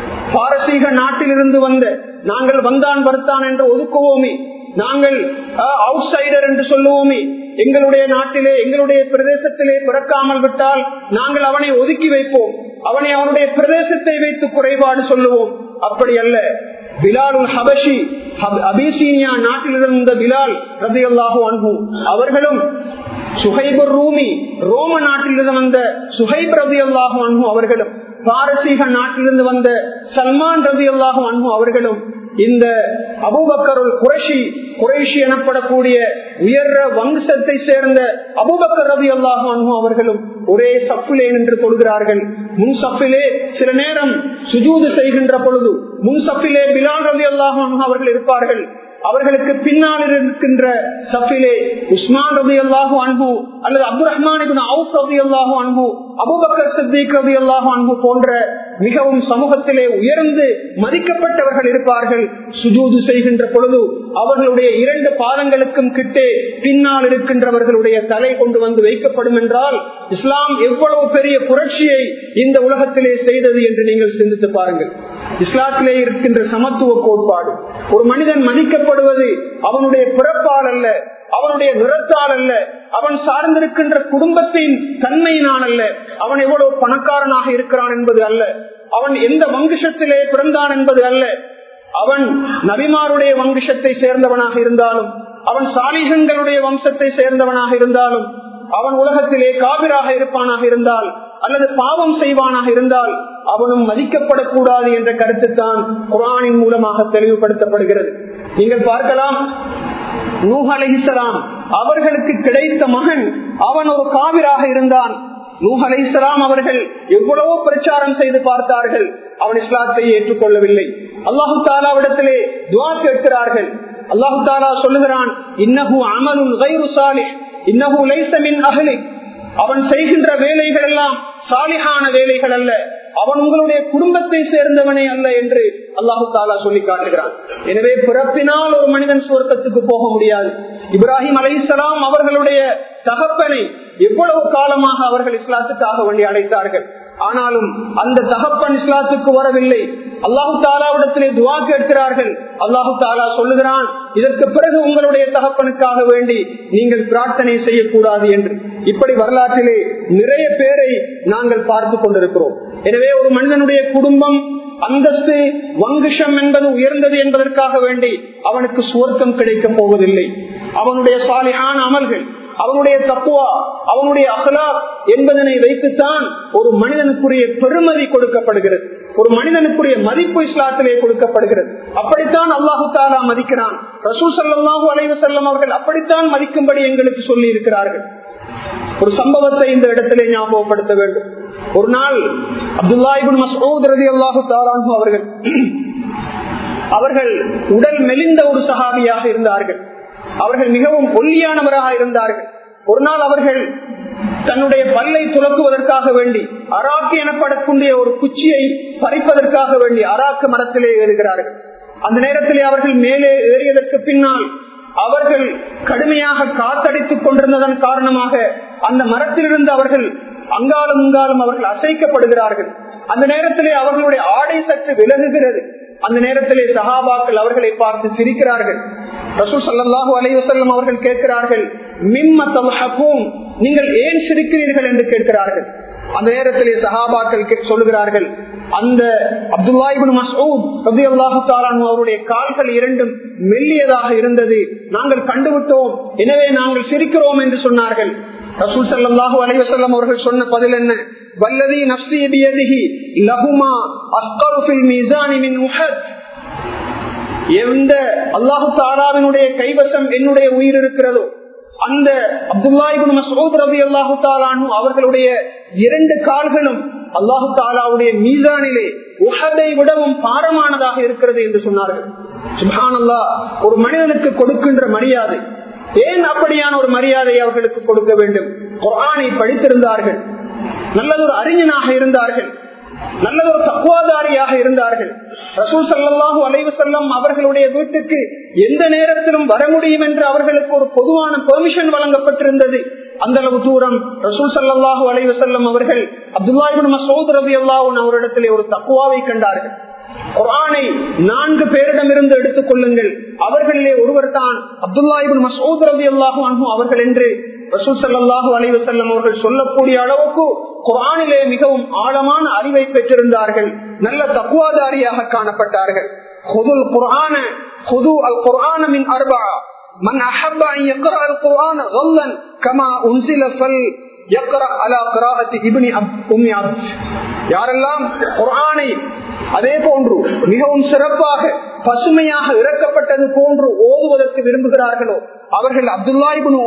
பாரசீக நாட்டிலிருந்து வந்த நாங்கள் வந்தான் வருத்தான் என்று ஒதுக்குவோமே நாங்கள் அவுட் சைடர் என்று சொல்லுவோமே எங்களுடைய நாட்டிலே எங்களுடைய பிரதேசத்திலே பிறக்காமல் விட்டால் நாங்கள் அவனை ஒதுக்கி வைப்போம் அவனை அவனுடைய பிரதேசத்தை வைத்து குறைபாடு சொல்லுவோம் அப்படி அல்ல பிலாலுல் ஹபஷி அபிசீனியா நாட்டில் இருந்த பிலால் ரபி அல்லாஹு அன்பு அவர்களும் சுஹைபுர் ரூமி ரோம நாட்டிலிருந்து வந்த சுஹைப் ரபி அல்லாஹு அன்பு அவர்களும் பாரசீக நாட்டிலிருந்து வந்த சல்மான் ரபி அல்லாஹு அன்பு அவர்களும் இந்த அபுபக்கருள் குரஷி குறைஷி எனப்படக்கூடிய உயர்ற வம்சத்தை சேர்ந்த அபுபக்கர் ரவி அல்லாஹு அன்பு அவர்களும் ஒரே சப்பிலே நின்று தொழுகிறார்கள் முன் சப்பிலே சில நேரம் சுஜூது செய்கின்ற பொழுது முன் சப்பிலே பிலால் ரவி அல்லாஹு அன்பு அவர்கள் இருப்பார்கள் அவர்களுக்கு பின்னால் இருக்கின்ற சஃபிலே உஸ்மான் ரபி அல்லாஹூ அன்பு அல்லது அப்துல் ரஹ்மான் அவுப் ரபி அல்லாஹூ அன்பு அபுபக்கர் சித்திக் ரபி அல்லாஹூ அன்பு போன்ற மிகவும் சமூகத்திலே உயர்ந்து மதிக்கப்பட்டவர்கள் இருப்பார்கள் சுஜூது செய்கின்ற பொழுது அவர்களுடைய இரண்டு பாதங்களுக்கும் கிட்டே பின்னால் இருக்கின்றவர்களுடைய தலை கொண்டு வந்து வைக்கப்படும் என்றால் இஸ்லாம் எவ்வளவு பெரிய புரட்சியை இந்த உலகத்திலே செய்தது என்று நீங்கள் சிந்தித்து பாருங்கள் இஸ்லாத்திலே இருக்கின்ற சமத்துவ கோட்பாடு ஒரு மனிதன் மதிக்கப்படுவது அவனுடைய பிறப்பால் அல்ல அவனுடைய நிறத்தால் அல்ல அவன் சார்ந்திருக்கின்ற குடும்பத்தின் தன்மையினால் அல்ல அவன் எவ்வளவு பணக்காரனாக இருக்கிறான் என்பது அல்ல அவன் எந்த வங்குஷத்திலே பிறந்தான் என்பது அல்ல அவன் நபிமாருடைய வம்சத்தை சேர்ந்தவனாக இருந்தாலும் அவன் சாலிகங்களுடைய வம்சத்தை சேர்ந்தவனாக இருந்தாலும் அவன் உலகத்திலே காவிராக இருப்பானாக இருந்தால் அல்லது பாவம் செய்வானாக இருந்தால் அவனும் மதிக்கப்படக்கூடாது என்ற கருத்து தான் குரானின் மூலமாக தெளிவுபடுத்தப்படுகிறது நீங்கள் பார்க்கலாம் நூஹ் அலிஹிசலாம் அவர்களுக்கு கிடைத்த மகன் அவன் ஒரு காவிராக இருந்தான் நூஹ் அலிஸ்லாம் அவர்கள் எவ்வளவோ பிரச்சாரம் செய்து பார்த்தார்கள் அவன் இஸ்லாத்தை ஏற்றுக்கொள்ளவில்லை அல்லாஹு தாலாவிடத்திலே துவா கேட்கிறார்கள் அல்லாஹு தாலா சொல்லுகிறான் இன்னஹு அமலுன் கைரு சாலிஹ் இன்னஹு லைஸ மின் அஹ்லி அவன் செய்கின்ற வேலைகள் எல்லாம் சாலிகான வேலைகள் அல்ல அவன் உங்களுடைய குடும்பத்தை சேர்ந்தவனே அல்ல என்று அல்லாஹு தாலா சொல்லி காட்டுகிறான் எனவே பிறப்பினால் ஒரு மனிதன் சுவர்க்கத்துக்கு போக முடியாது இப்ராஹிம் அலைசலாம் அவர்களுடைய தகப்பனை எவ்வளவு காலமாக அவர்கள் இஸ்லாத்துக்காக வேண்டி அழைத்தார்கள் ஆனாலும் அந்த தகப்பன் இஸ்லாத்துக்கு வரவில்லை அல்லாஹு தாலாவிடத்திலே துவா கேட்கிறார்கள் அல்லாஹு தாலா சொல்லுகிறான் இதற்கு பிறகு உங்களுடைய தகப்பனுக்காக வேண்டி நீங்கள் பிரார்த்தனை செய்யக்கூடாது என்று இப்படி வரலாற்றிலே நிறைய பேரை நாங்கள் பார்த்து கொண்டிருக்கிறோம் எனவே ஒரு மனிதனுடைய குடும்பம் அந்தஸ்து வங்குஷம் என்பது உயர்ந்தது என்பதற்காக வேண்டி அவனுக்கு சுவர்க்கம் கிடைக்கப் போவதில்லை அவனுடைய சாலையான அமல்கள் அவனுடைய தக்குவா அவனுடைய அகலா என்பதனை வைத்துத்தான் ஒரு மனிதனுக்குரிய பெருமதி கொடுக்கப்படுகிறது ஒரு மனிதனுக்குரிய மதிப்பு இஸ்லாத்திலே கொடுக்கப்படுகிறது அப்படித்தான் அல்லாஹு தாலா மதிக்கிறான் ரசூ சல்லாஹூ அலைவு செல்லம் அவர்கள் அப்படித்தான் மதிக்கும்படி எங்களுக்கு சொல்லி இருக்கிறார்கள் ஒரு சம்பவத்தை இந்த இடத்திலே ஞாபகப்படுத்த வேண்டும் ஒரு நாள் அப்துல்லாஹிபின் மசூத் ரதி அல்லாஹு தாலான் அவர்கள் அவர்கள் உடல் மெலிந்த ஒரு சஹாபியாக இருந்தார்கள் அவர்கள் மிகவும் ஒல்லியானவராக இருந்தார்கள் ஒரு நாள் அவர்கள் தன்னுடைய பல்லை துலக்குவதற்காக வேண்டி அராக்கு எனப்படக்கூடிய ஒரு குச்சியை பறிப்பதற்காக வேண்டி அராக்கு மரத்திலே ஏறுகிறார்கள் அந்த நேரத்திலே அவர்கள் மேலே ஏறியதற்கு பின்னால் அவர்கள் கடுமையாக காத்தடித்துக் கொண்டிருந்ததன் காரணமாக அந்த மரத்திலிருந்து அவர்கள் அங்காலும் இங்காலும் அவர்கள் அசைக்கப்படுகிறார்கள் அந்த நேரத்திலே அவர்களுடைய ஆடை சற்று விலகுகிறது அந்த நேரத்திலே சஹாபாக்கள் அவர்களை பார்த்து சிரிக்கிறார்கள் ரசூ சல்லாஹூ அலைவசல்லம் அவர்கள் கேட்கிறார்கள் மிம்ம தவஹூம் நீங்கள் ஏன் சிரிக்கிறீர்கள் என்று கேட்கிறார்கள் அந்த நேரத்திலே சஹாபாக்கள் சொல்லுகிறார்கள் அந்த அப்துல்லாஹிபின் மசூத் ரபி அல்லாஹு அவருடைய கால்கள் இரண்டும் மெல்லியதாக இருந்தது நாங்கள் கண்டுவிட்டோம் எனவே நாங்கள் சிரிக்கிறோம் என்று சொன்னார்கள் ரசூல் சல்லாஹூ அலைவசல்லம் அவர்கள் சொன்ன பதில் என்ன வல்லதி நப்சி பியதிஹி லஹுமா அஸ்கருஃபில் மீசானி மின் உஹத் எந்த அல்லாஹு தாலாவினுடைய கைவசம் என்னுடைய உயிர் இருக்கிறதோ அந்த அப்துல்லாஹிபின் மசூத் ரபி அல்லாஹு தாலானு அவர்களுடைய இரண்டு கால்களும் அல்லாஹு தாலாவுடைய மீசானிலே உஹதை விடவும் பாரமானதாக இருக்கிறது என்று சொன்னார்கள் சுபான் அல்லா ஒரு மனிதனுக்கு கொடுக்கின்ற மரியாதை ஏன் அப்படியான ஒரு மரியாதை அவர்களுக்கு கொடுக்க வேண்டும் குரானை படித்திருந்தார்கள் நல்லதொரு அறிஞனாக இருந்தார்கள் நல்லதொரு தக்குவாதாரியாக இருந்தார்கள் ரசூல் சல்லாஹூ அலைவு செல்லம் அவர்களுடைய வீட்டுக்கு எந்த நேரத்திலும் வர முடியும் என்று அவர்களுக்கு ஒரு பொதுவான பெர்மிஷன் வழங்கப்பட்டிருந்தது அந்த அளவு தூரம் ரசூல் சல்லாஹூ அலைவு செல்லம் அவர்கள் அப்துல்லாஹிபின் மசூத் ரபி அல்லாஹூன் அவரிடத்திலே ஒரு தக்குவாவை கண்டார்கள் குரானை நான்கு பேரிடம் இருந்து எடுத்துக் கொள்ளுங்கள் அவர்களிலே ஒருவர் தான் அப்துல்லாஹிபின் மசூத் ரபி அல்லாஹூ அன்பு அவர்கள் என்று ரசூல் சல்லாஹூ அலைவு செல்லம் அவர்கள் சொல்லக்கூடிய அளவுக்கு குரானிலே மிகவும் ஆழமான அறிவை பெற்றிருந்தார்கள் நல்ல தக்குவாதாரியாக காணப்பட்டார்கள் خذوا القرآن خذوا القرآن من أربعة من أحب أن يقرأ القرآن غلا كما أنزل فل يقرأ على قراءة ابن أم عبد யாரெல்லாம் குரானை அதே போன்று மிகவும் சிறப்பாக பசுமையாக இறக்கப்பட்டது போன்று ஓதுவதற்கு விரும்புகிறார்களோ அவர்கள் அப்துல்லாஹிபுனு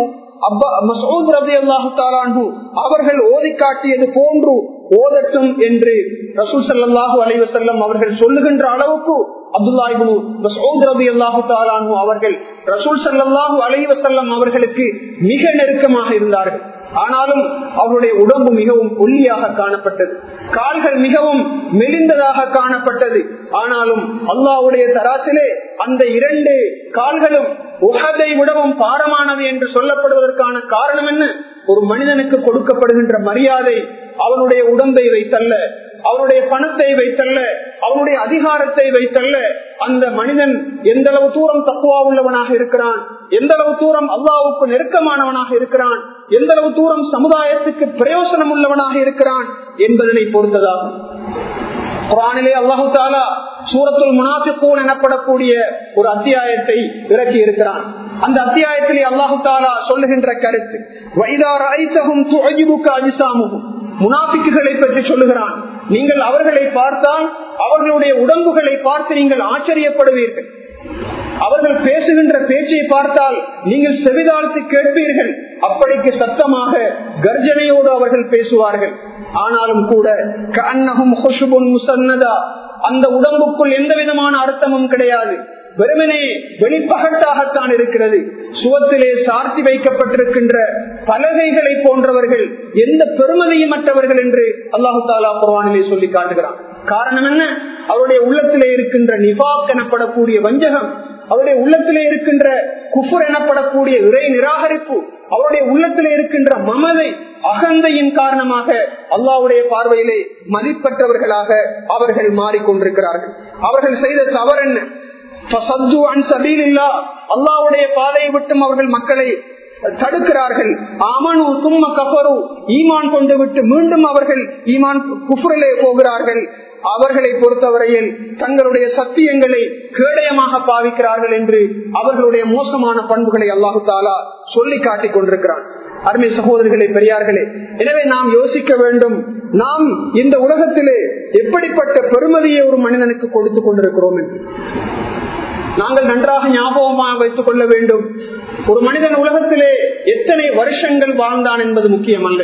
அவர்கள் ஓதி காட்டியது போன்று ஓதட்டும் என்று ரசூல் சல்லாஹூ அலைவசல்லம் அவர்கள் சொல்லுகின்ற அளவுக்கு அப்துல்லாஹிபுனு மசூத் ரபி அல்லாஹு தாலானு அவர்கள் ரசூல் சல்லாஹூ அலைவசல்லம் அவர்களுக்கு மிக நெருக்கமாக இருந்தார்கள் ஆனாலும் அவருடைய உடம்பு மிகவும் ஒல்லியாக காணப்பட்டது கால்கள் மிகவும் மெலிந்ததாக காணப்பட்டது ஆனாலும் அல்லாவுடைய தராசிலே அந்த இரண்டு கால்களும் உகதை விடவும் பாரமானது என்று சொல்லப்படுவதற்கான காரணம் என்ன ஒரு மனிதனுக்கு கொடுக்கப்படுகின்ற மரியாதை அவனுடைய உடம்பை வைத்தல்ல அவனுடைய பணத்தை வைத்தல்ல அவனுடைய அதிகாரத்தை வைத்தல்ல அந்த மனிதன் எந்த அளவு தூரம் தக்குவா உள்ளவனாக இருக்கிறான் எந்த அளவு தூரம் அல்லாவுக்கு நெருக்கமானவனாக இருக்கிறான் எந்த அளவு தூரம் சமுதாயத்துக்கு பிரயோசனம் உள்ளவனாக இருக்கிறான் என்பதனை பொறுத்ததாகும் குரானிலே அல்லாஹு தாலா சூரத்துல் முனாஃபிகூன் எனப்படக்கூடிய ஒரு அத்தியாயத்தை இறக்கி இருக்கிறான் அந்த அத்தியாயத்திலே அல்லாஹு தாலா சொல்லுகின்ற கருத்து வைதார் ஐத்தகும் துஅஜிபுக்க அஜிசாமுகும் முனாபிக்குகளை பற்றி சொல்லுகிறான் நீங்கள் அவர்களை பார்த்தால் அவர்களுடைய உடம்புகளை பார்த்து நீங்கள் ஆச்சரியப்படுவீர்கள் அவர்கள் பேசுகின்ற பேச்சை பார்த்தால் நீங்கள் செவிதாழ்த்து கேட்பீர்கள் அப்படிக்கு சத்தமாக கர்ஜனையோடு அவர்கள் பேசுவார்கள் ஆனாலும் கூட கண்ணகும் ஹுஷுபுன் முசன்னதா அந்த உடம்புக்குள் எந்த விதமான அர்த்தமும் கிடையாது வெறுமனே வெளிப்பகட்டாகத்தான் இருக்கிறது சுவத்திலே சார்த்தி வைக்கப்பட்டிருக்கின்ற பலகைகளை போன்றவர்கள் எந்த பெருமதியும் மற்றவர்கள் என்று அல்லாஹு தாலா குர்வானிலே சொல்லி காட்டுகிறான் காரணம் என்ன அவருடைய உள்ளத்திலே இருக்கின்ற நிபாக் எனப்படக்கூடிய வஞ்சகம் அவருடைய உள்ளத்திலே இருக்கின்ற குஃபுர் எனப்படக்கூடிய இறை நிராகரிப்பு அவருடைய உள்ளத்திலே இருக்கின்ற மமதை அகந்தையின் காரணமாக அல்லாவுடைய பார்வையிலே மதிப்பற்றவர்களாக அவர்கள் மாறிக்கொண்டிருக்கிறார்கள் அவர்கள் செய்த தவறு என்ன அல்லாவுடைய பாதையை விட்டும் அவர்கள் மக்களை தடுக்கிறார்கள் ஆமனு தும்ம கஃபரு ஈமான் கொண்டு விட்டு மீண்டும் அவர்கள் ஈமான் குஃபுரிலே போகிறார்கள் அவர்களை பொறுத்தவரையில் தங்களுடைய சத்தியங்களை கேடயமாக பாவிக்கிறார்கள் என்று அவர்களுடைய மோசமான பண்புகளை அல்லாஹு தாலா சொல்லி காட்டிக் கொண்டிருக்கிறான் அருமை சகோதரிகளே பெரியார்களே எனவே நாம் யோசிக்க வேண்டும் நாம் இந்த உலகத்திலே எப்படிப்பட்ட பெருமதியை ஒரு மனிதனுக்கு கொடுத்து கொண்டிருக்கிறோம் என்று நாங்கள் நன்றாக ஞாபகமாக வைத்துக் கொள்ள வேண்டும் ஒரு மனிதன் உலகத்திலே எத்தனை வருஷங்கள் வாழ்ந்தான் என்பது முக்கியம் அல்ல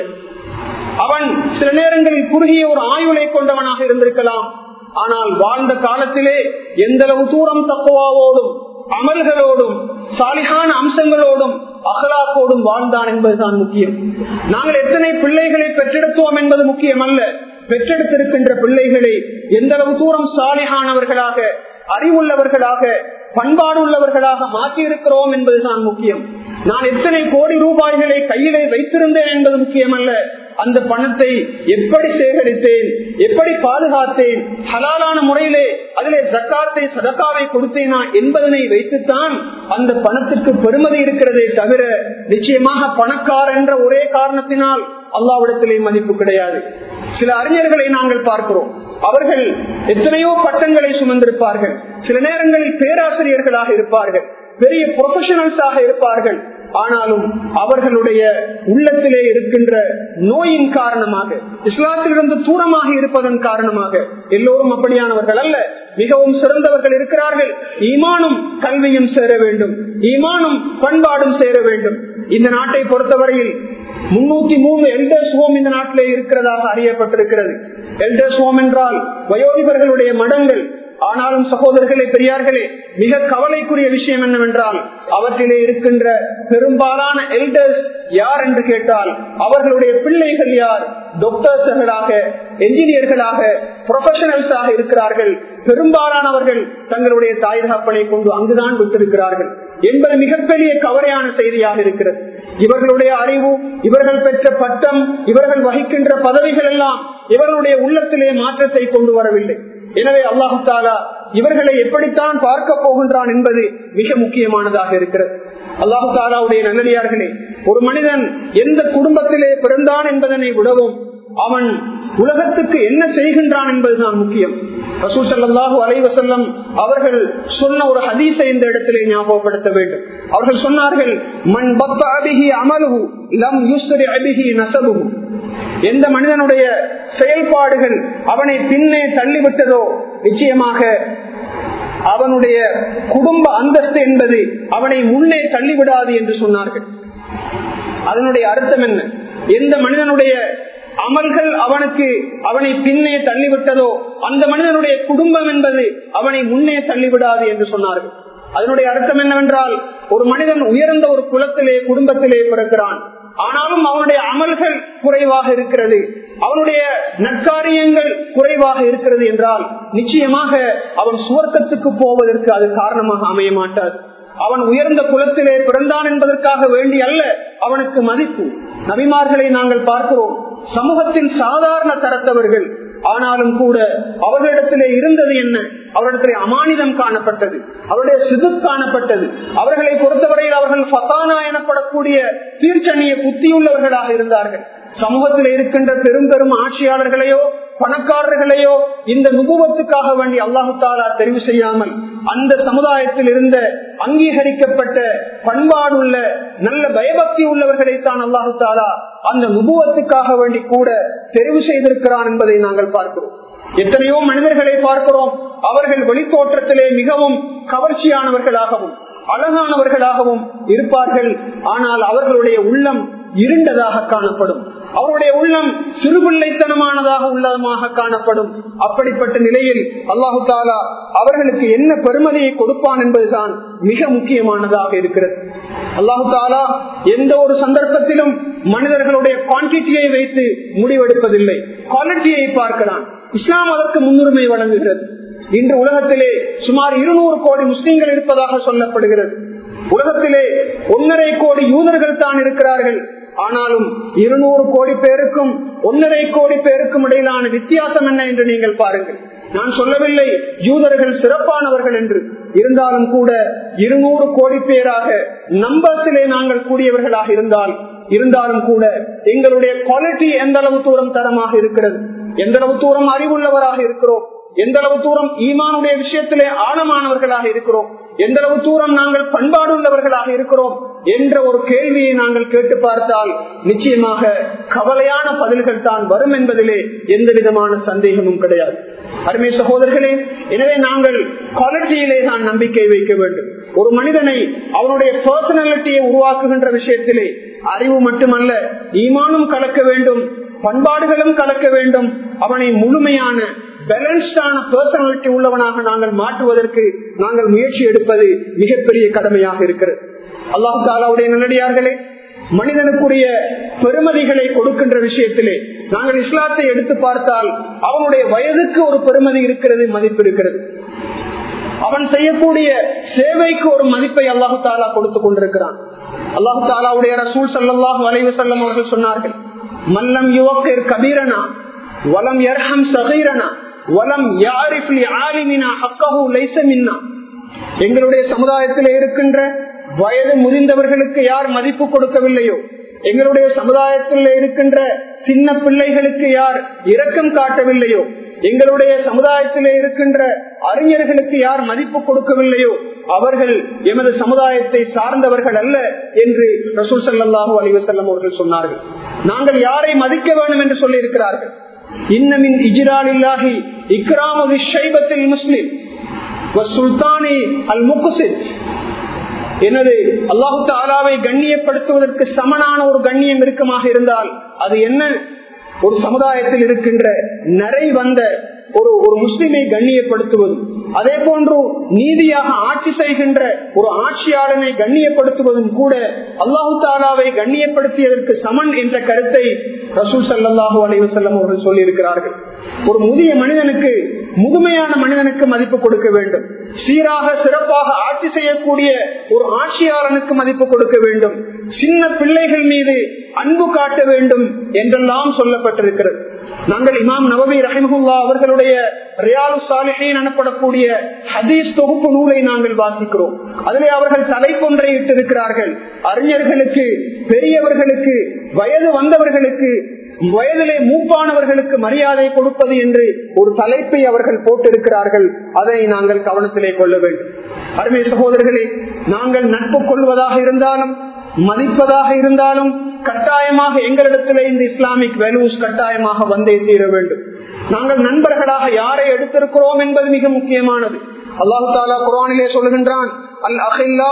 அவன் சில நேரங்களில் குறுகிய ஒரு ஆயுளை கொண்டவனாக இருந்திருக்கலாம் ஆனால் வாழ்ந்த காலத்திலே எந்த அளவு தூரம் தக்குவாவோடும் அமல்களோடும் சாலிகான அம்சங்களோடும் அகலாக்கோடும் வாழ்ந்தான் என்பதுதான் முக்கியம் நாங்கள் எத்தனை பிள்ளைகளை பெற்றெடுத்தோம் என்பது முக்கியம் அல்ல பெற்றெடுத்திருக்கின்ற பிள்ளைகளை எந்த அளவு தூரம் சாலிகானவர்களாக அறிவுள்ளவர்களாக பண்பாடு உள்ளவர்களாக மாற்றியிருக்கிறோம் என்பதுதான் முக்கியம் நான் எத்தனை கோடி ரூபாய்களை கையிலே வைத்திருந்தேன் என்பது முக்கியம் அல்ல அந்த பணத்தை எப்படி சேகரித்தேன் எப்படி பாதுகாத்தேன் ஹலாலான முறையிலே அதிலே ஜக்காத்தை சதக்காவை கொடுத்தேனா என்பதனை வைத்துத்தான் அந்த பணத்திற்கு பெருமதி இருக்கிறதே தவிர நிச்சயமாக பணக்கார் என்ற ஒரே காரணத்தினால் அல்லாவிடத்திலே மதிப்பு கிடையாது சில அறிஞர்களை நாங்கள் பார்க்கிறோம் அவர்கள் எத்தனையோ பட்டங்களை சுமந்திருப்பார்கள் சில நேரங்களில் பேராசிரியர்களாக இருப்பார்கள் பெரிய ப்ரொஃபஷனல்ஸாக இருப்பார்கள் ஆனாலும் அவர்களுடைய உள்ளத்திலே இருக்கின்ற நோயின் காரணமாக இஸ்லாத்திலிருந்து தூரமாக இருப்பதன் காரணமாக எல்லோரும் அப்படியானவர்கள் அல்ல மிகவும் சிறந்தவர்கள் இருக்கிறார்கள் ஈமானும் கல்வியும் சேர வேண்டும் ஈமானும் பண்பாடும் சேர வேண்டும் இந்த நாட்டை பொறுத்தவரையில் முன்னூத்தி மூணு எல்டர்ஸ் ஹோம் இந்த நாட்டிலே இருக்கிறதாக அறியப்பட்டிருக்கிறது எல்டர்ஸ் ஹோம் என்றால் வயோதிபர்களுடைய மடங்கள் ஆனாலும் சகோதரர்களே பெரியார்களே மிக கவலைக்குரிய விஷயம் என்னவென்றால் அவற்றிலே இருக்கின்ற பெரும்பாலான எல்டர்ஸ் யார் என்று கேட்டால் அவர்களுடைய பிள்ளைகள் யார் டாக்டர்ஸ்களாக என்ஜினியர்களாக ப்ரொஃபஷனல்ஸாக இருக்கிறார்கள் பெரும்பாலானவர்கள் தங்களுடைய தாய் தகப்பனை கொண்டு அங்குதான் விட்டிருக்கிறார்கள் என்பது மிகப்பெரிய கவலையான செய்தியாக இருக்கிறது இவர்களுடைய அறிவு இவர்கள் பெற்ற பட்டம் இவர்கள் வகிக்கின்ற பதவிகள் எல்லாம் இவர்களுடைய உள்ளத்திலே மாற்றத்தை கொண்டு வரவில்லை எனவே அல்லாஹு தாலா இவர்களை எப்படித்தான் பார்க்க போகின்றான் என்பது மிக முக்கியமானதாக இருக்கிறது அல்லாஹு தாலாவுடைய நல்லடியார்களே ஒரு மனிதன் எந்த குடும்பத்திலே பிறந்தான் என்பதனை விடவும் அவன் உலகத்துக்கு என்ன செய்கின்றான் என்பதுதான் முக்கியம் ரசூசல்லாஹூ அலைவசல்லம் அவர்கள் சொன்ன ஒரு ஹதீஸை இந்த இடத்திலே ஞாபகப்படுத்த வேண்டும் அவர்கள் சொன்னார்கள் மண் பத்த அபிஹி அமலுகு லம் யுஸ்ரி அபிஹி நசபுகு எந்த மனிதனுடைய செயல்பாடுகள் அவனை பின்னே தள்ளிவிட்டதோ நிச்சயமாக அவனுடைய குடும்ப அந்தஸ்து என்பது அவனை முன்னே தள்ளிவிடாது என்று சொன்னார்கள் அதனுடைய அர்த்தம் என்ன எந்த மனிதனுடைய அமல்கள் அவனுக்கு அவனை பின்னே தள்ளிவிட்டதோ அந்த மனிதனுடைய குடும்பம் என்பது அவனை முன்னே தள்ளிவிடாது என்று சொன்னார்கள் அதனுடைய அர்த்தம் என்னவென்றால் ஒரு மனிதன் உயர்ந்த ஒரு குலத்திலே குடும்பத்திலே பிறக்கிறான் ஆனாலும் அவனுடைய அமல்கள் குறைவாக இருக்கிறது அவனுடைய நற்காரியங்கள் குறைவாக இருக்கிறது என்றால் நிச்சயமாக அவன் சுவர்க்கத்துக்கு போவதற்கு அது காரணமாக அமைய மாட்டாது அவன் உயர்ந்த குலத்திலே பிறந்தான் என்பதற்காக வேண்டி அல்ல அவனுக்கு மதிப்பு நபிமார்களை நாங்கள் பார்க்கிறோம் சமூகத்தின் சாதாரண தரத்தவர்கள் ஆனாலும் கூட அவர்களிடத்திலே இருந்தது என்ன அவரிடத்திலே அமானிதம் காணப்பட்டது அவருடைய சிது காணப்பட்டது அவர்களை பொறுத்தவரையில் அவர்கள் ஃபசானா எனப்படக்கூடிய தீர்ச்சணிய புத்தியுள்ளவர்களாக இருந்தார்கள் சமூகத்தில் இருக்கின்ற பெரும் பெரும் ஆட்சியாளர்களையோ பணக்காரர்களையோ இந்த நுபுவத்துக்காக வேண்டி அல்லாஹு தாலா தெரிவு செய்யாமல் அந்த சமுதாயத்தில் இருந்த அங்கீகரிக்கப்பட்ட பண்பாடுள்ள நல்ல பயபக்தி உள்ளவர்களைத்தான் அல்லாஹு தாலா அந்த நுபுவத்துக்காக வேண்டி கூட தெரிவு செய்திருக்கிறான் என்பதை நாங்கள் பார்க்கிறோம் எத்தனையோ மனிதர்களை பார்க்கிறோம் அவர்கள் வெளித்தோற்றத்திலே மிகவும் கவர்ச்சியானவர்களாகவும் அழகானவர்களாகவும் இருப்பார்கள் ஆனால் அவர்களுடைய உள்ளம் இருண்டதாக காணப்படும் அவருடைய உள்ளம் சிறுபிள்ளைத்தனமானதாக உள்ளதாக காணப்படும் அப்படிப்பட்ட நிலையில் அல்லாஹு தாலா அவர்களுக்கு என்ன பெருமதியை கொடுப்பான் என்பதுதான் மிக முக்கியமானதாக இருக்கிறது அல்லாஹு தாலா எந்த ஒரு சந்தர்ப்பத்திலும் மனிதர்களுடைய குவான்டிட்டியை வைத்து முடிவெடுப்பதில்லை குவாலிட்டியை பார்க்கலாம் இஸ்லாம் அதற்கு முன்னுரிமை வழங்குகிறது இன்று உலகத்திலே சுமார் இருநூறு கோடி முஸ்லிம்கள் இருப்பதாக சொல்லப்படுகிறது உலகத்திலே ஒன்னரை கோடி யூதர்கள் தான் இருக்கிறார்கள் ஆனாலும் இருநூறு கோடி பேருக்கும் ஒன்னரை கோடி பேருக்கும் இடையிலான வித்தியாசம் என்ன என்று நீங்கள் பாருங்கள் நான் சொல்லவில்லை யூதர்கள் சிறப்பானவர்கள் என்று இருந்தாலும் கூட இருநூறு கோடி பேராக நம்பத்திலே நாங்கள் கூடியவர்களாக இருந்தால் இருந்தாலும் கூட எங்களுடைய குவாலிட்டி எந்த அளவு தூரம் தரமாக இருக்கிறது எந்த அளவு தூரம் அறிவுள்ளவராக இருக்கிறோம் எந்த அளவு தூரம் ஈமானுடைய விஷயத்திலே ஆழமானவர்களாக இருக்கிறோம் எந்த அளவு தூரம் நாங்கள் பண்பாடு உள்ளவர்களாக இருக்கிறோம் என்ற ஒரு கேள்வியை நாங்கள் கேட்டு பார்த்தால் நிச்சயமாக கவலையான பதில்கள் தான் வரும் என்பதிலே எந்த விதமான சந்தேகமும் கிடையாது அருமை சகோதரர்களே எனவே நாங்கள் குவாலிட்டியிலே தான் நம்பிக்கை வைக்க வேண்டும் ஒரு மனிதனை அவனுடைய பர்சனாலிட்டியை உருவாக்குகின்ற விஷயத்திலே அறிவு மட்டுமல்ல ஈமானும் கலக்க வேண்டும் பண்பாடுகளும் கலக்க வேண்டும் அவனை முழுமையான பேலன்ஸ்டான பர்சனாலிட்டி உள்ளவனாக நாங்கள் மாற்றுவதற்கு நாங்கள் முயற்சி எடுப்பது மிகப்பெரிய கடமையாக இருக்கிறது அல்லாஹு தாலாவுடைய நல்லடியார்களே மனிதனுக்குரிய பெருமதிகளை கொடுக்கின்ற விஷயத்திலே நாங்கள் இஸ்லாத்தை எடுத்து பார்த்தால் அவனுடைய வயதுக்கு ஒரு பெருமதி இருக்கிறது மதிப்பு இருக்கிறது அவன் செய்யக்கூடிய சேவைக்கு ஒரு மதிப்பை அல்லாஹு தாலா கொடுத்து கொண்டிருக்கிறான் அல்லாஹு தாலாவுடைய ரசூல் சல்லாஹு அலைவு செல்லம் அவர்கள் சொன்னார்கள் மல்லம் யுவக்கர் கபீரனா வலம் யர்ஹம் சகீரனா வலம் யாரிஃப்லி ஆலிமினா ஹக்கஹு லைச மின்னா எங்களுடைய சமுதாயத்தில் இருக்கின்ற வயது முதிர்ந்தவர்களுக்கு யார் மதிப்பு கொடுக்கவில்லையோ எங்களுடைய சமுதாயத்தில் இருக்கின்ற சின்ன பிள்ளைகளுக்கு யார் இரக்கம் காட்டவில்லையோ எங்களுடைய சமுதாயத்திலே இருக்கின்ற அறிஞர்களுக்கு யார் மதிப்பு கொடுக்கவில்லையோ அவர்கள் எமது சமுதாயத்தை சார்ந்தவர்கள் அல்ல என்று ரசூல் சல்லாஹூ அலிவசல்லம் அவர்கள் சொன்னார்கள் நாங்கள் யாரை மதிக்க வேண்டும் என்று சொல்லி இருக்கிறார்கள் இன்னமின் இஜிராலில்லாஹி இக்ராமது ஷைபத்தில் முஸ்லிம் சுல்தானி அல் முகுசித் எனது அல்லாஹு தாலாவை கண்ணியப்படுத்துவதற்கு சமனான ஒரு கண்ணியம் இருக்குமாக இருந்தால் அது என்ன ஒரு சமுதாயத்தில் இருக்கின்ற நிறை வந்த ஒரு ஒரு முஸ்லிமை கண்ணியப்படுத்துவதும் அதே போன்று நீதியாக ஆட்சி செய்கின்ற ஒரு ஆட்சியாளனை கண்ணியப்படுத்துவதும் கூட அல்லாஹு தாலாவை கண்ணியப்படுத்தியதற்கு சமன் என்ற கருத்தை ரசூல் சல்லாஹூ அலைவசல்லம் அவர்கள் சொல்லியிருக்கிறார்கள் ஒரு முதிய மனிதனுக்கு முதுமையான மனிதனுக்கு மதிப்பு கொடுக்க வேண்டும் சீராக சிறப்பாக ஆட்சி செய்யக்கூடிய ஒரு ஆட்சியாளனுக்கு மதிப்பு கொடுக்க வேண்டும் சின்ன பிள்ளைகள் மீது அன்பு காட்ட வேண்டும் என்றெல்லாம் சொல்லப்பட்டிருக்கிறது நாங்கள் இமாம் நவபி ரஹிமஹுல்லா அவர்களுடைய ரியாலு சாலிஹின் எனப்படக்கூடிய ஹதீஸ் தொகுப்பு நூலை நாங்கள் வாசிக்கிறோம் அதிலே அவர்கள் தலைப்பொன்றை இட்டிருக்கிறார்கள் அறிஞர்களுக்கு பெரியவர்களுக்கு வயது வந்தவர்களுக்கு வயதிலே மூப்பானவர்களுக்கு மரியாதை கொடுப்பது என்று ஒரு தலைப்பை அவர்கள் போட்டிருக்கிறார்கள் அதை நாங்கள் கவனத்திலே கொள்ள வேண்டும் அருமை சகோதரர்களே நாங்கள் நட்பு கொள்வதாக இருந்தாலும் மதிப்பதாக இருந்தாலும் கட்டாயமாக எங்களிடத்திலே இந்த இஸ்லாமிக் வேல்யூஸ் கட்டாயமாக வந்தே தீர வேண்டும் நாங்கள் நண்பர்களாக யாரை எடுத்திருக்கிறோம் என்பது மிக முக்கியமானது அல்லாஹு தாலா குரானிலே சொல்லுகின்றான் அல் அஹில்லா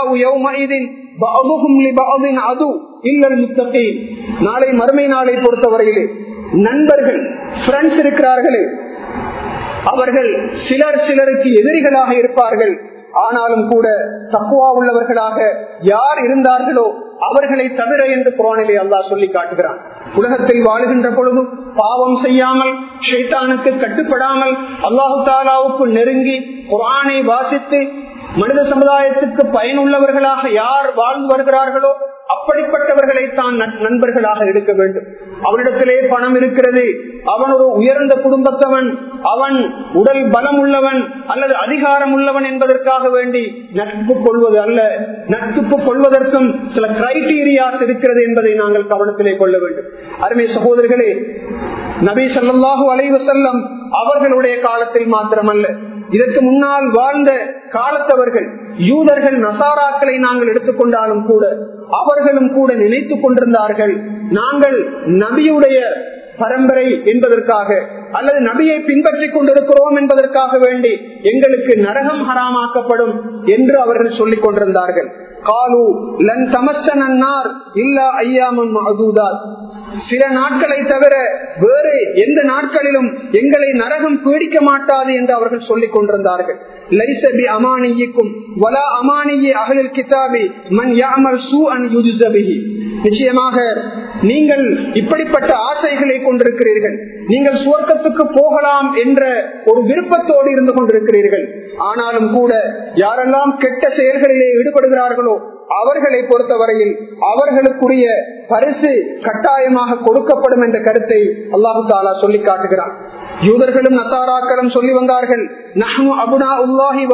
அது இல்லல் முத்தகை நாளை மறுமை நாளை பொறுத்தவரையிலே நண்பர்கள் ஃப்ரெண்ட்ஸ் இருக்கிறார்களே அவர்கள் சிலர் சிலருக்கு எதிரிகளாக இருப்பார்கள் ஆனாலும் கூட தக்குவா உள்ளவர்களாக யார் இருந்தார்களோ அவர்களை தவிர என்று குரானிலே அல்லா சொல்லி காட்டுகிறான் உலகத்தில் வாழுகின்ற பொழுது பாவம் செய்யாமல் ஷைத்தானுக்கு கட்டுப்படாமல் அல்லாஹு தாலாவுக்கு நெருங்கி குரானை வாசித்து மனித சமுதாயத்துக்கு பயனுள்ளவர்களாக யார் வாழ்ந்து வருகிறார்களோ அப்படிப்பட்டவர்களைத்தான் நண்பர்களாக எடுக்க வேண்டும் அவனிடத்திலே பணம் இருக்கிறது அவன் ஒரு உயர்ந்த குடும்பத்தவன் அவன் உடல் பலம் உள்ளவன் அல்லது அதிகாரம் உள்ளவன் என்பதற்காக வேண்டி நட்பு கொள்வது அல்ல நட்பு கொள்வதற்கும் சில கிரைடீரியாஸ் இருக்கிறது என்பதை நாங்கள் கவனத்திலே கொள்ள வேண்டும் அருமை சகோதரர்களே நபி ஸல்லல்லாஹு அலைஹி வஸல்லம் அவர்களுடைய காலத்தில் மாத்திரமல்ல இதற்கு முன்னால் வாழ்ந்த காலத்தவர்கள் யூதர்கள் நசாராக்களை நாங்கள் எடுத்துக்கொண்டாலும் கூட அவர்களும் கூட நினைத்துக் கொண்டிருந்தார்கள் நாங்கள் நபியுடைய பரம்பரை என்பதற்காக அல்லது நபியை பின்பற்றிக் கொண்டிருக்கிறோம் என்பதற்காக வேண்டி எங்களுக்கு நரகம் ஹராமாக்கப்படும் என்று அவர்கள் சொல்லிக் கொண்டிருந்தார்கள் காலு லன் தமசனார் இல்லா ஐயாமம் மகதூதாத் சில நாட்களை தவிர வேறு எந்த நாட்களிலும் எங்களை நரகம் பீடிக்க மாட்டாது என்று அவர்கள் சொல்லிக் கொண்டிருந்தார்கள் லைசபி அமானியிக்கும் வலா அமானியே அகலில் கிதாபி மன் யாமல் சூ அன் யுஜுசபிஹி நிச்சயமாக நீங்கள் இப்படிப்பட்ட ஆசைகளை கொண்டிருக்கிறீர்கள் நீங்கள் சுவர்க்கத்துக்கு போகலாம் என்ற ஒரு விருப்பத்தோடு இருந்து கொண்டிருக்கிறீர்கள் ஆனாலும் கூட யாரெல்லாம் கெட்ட செயல்களிலே ஈடுபடுகிறார்களோ அவர்களை பொறுத்தவரையில் அவர்களுக்குரிய பரிசு கட்டாயமாக கொடுக்கப்படும் என்ற கருத்தை அல்லாஹு தாலா சொல்லி காட்டுகிறான் யூதர்களும் நசாராக்களும் சொல்லி வந்தார்கள் நஹ்னு அபுனா உல்லாஹி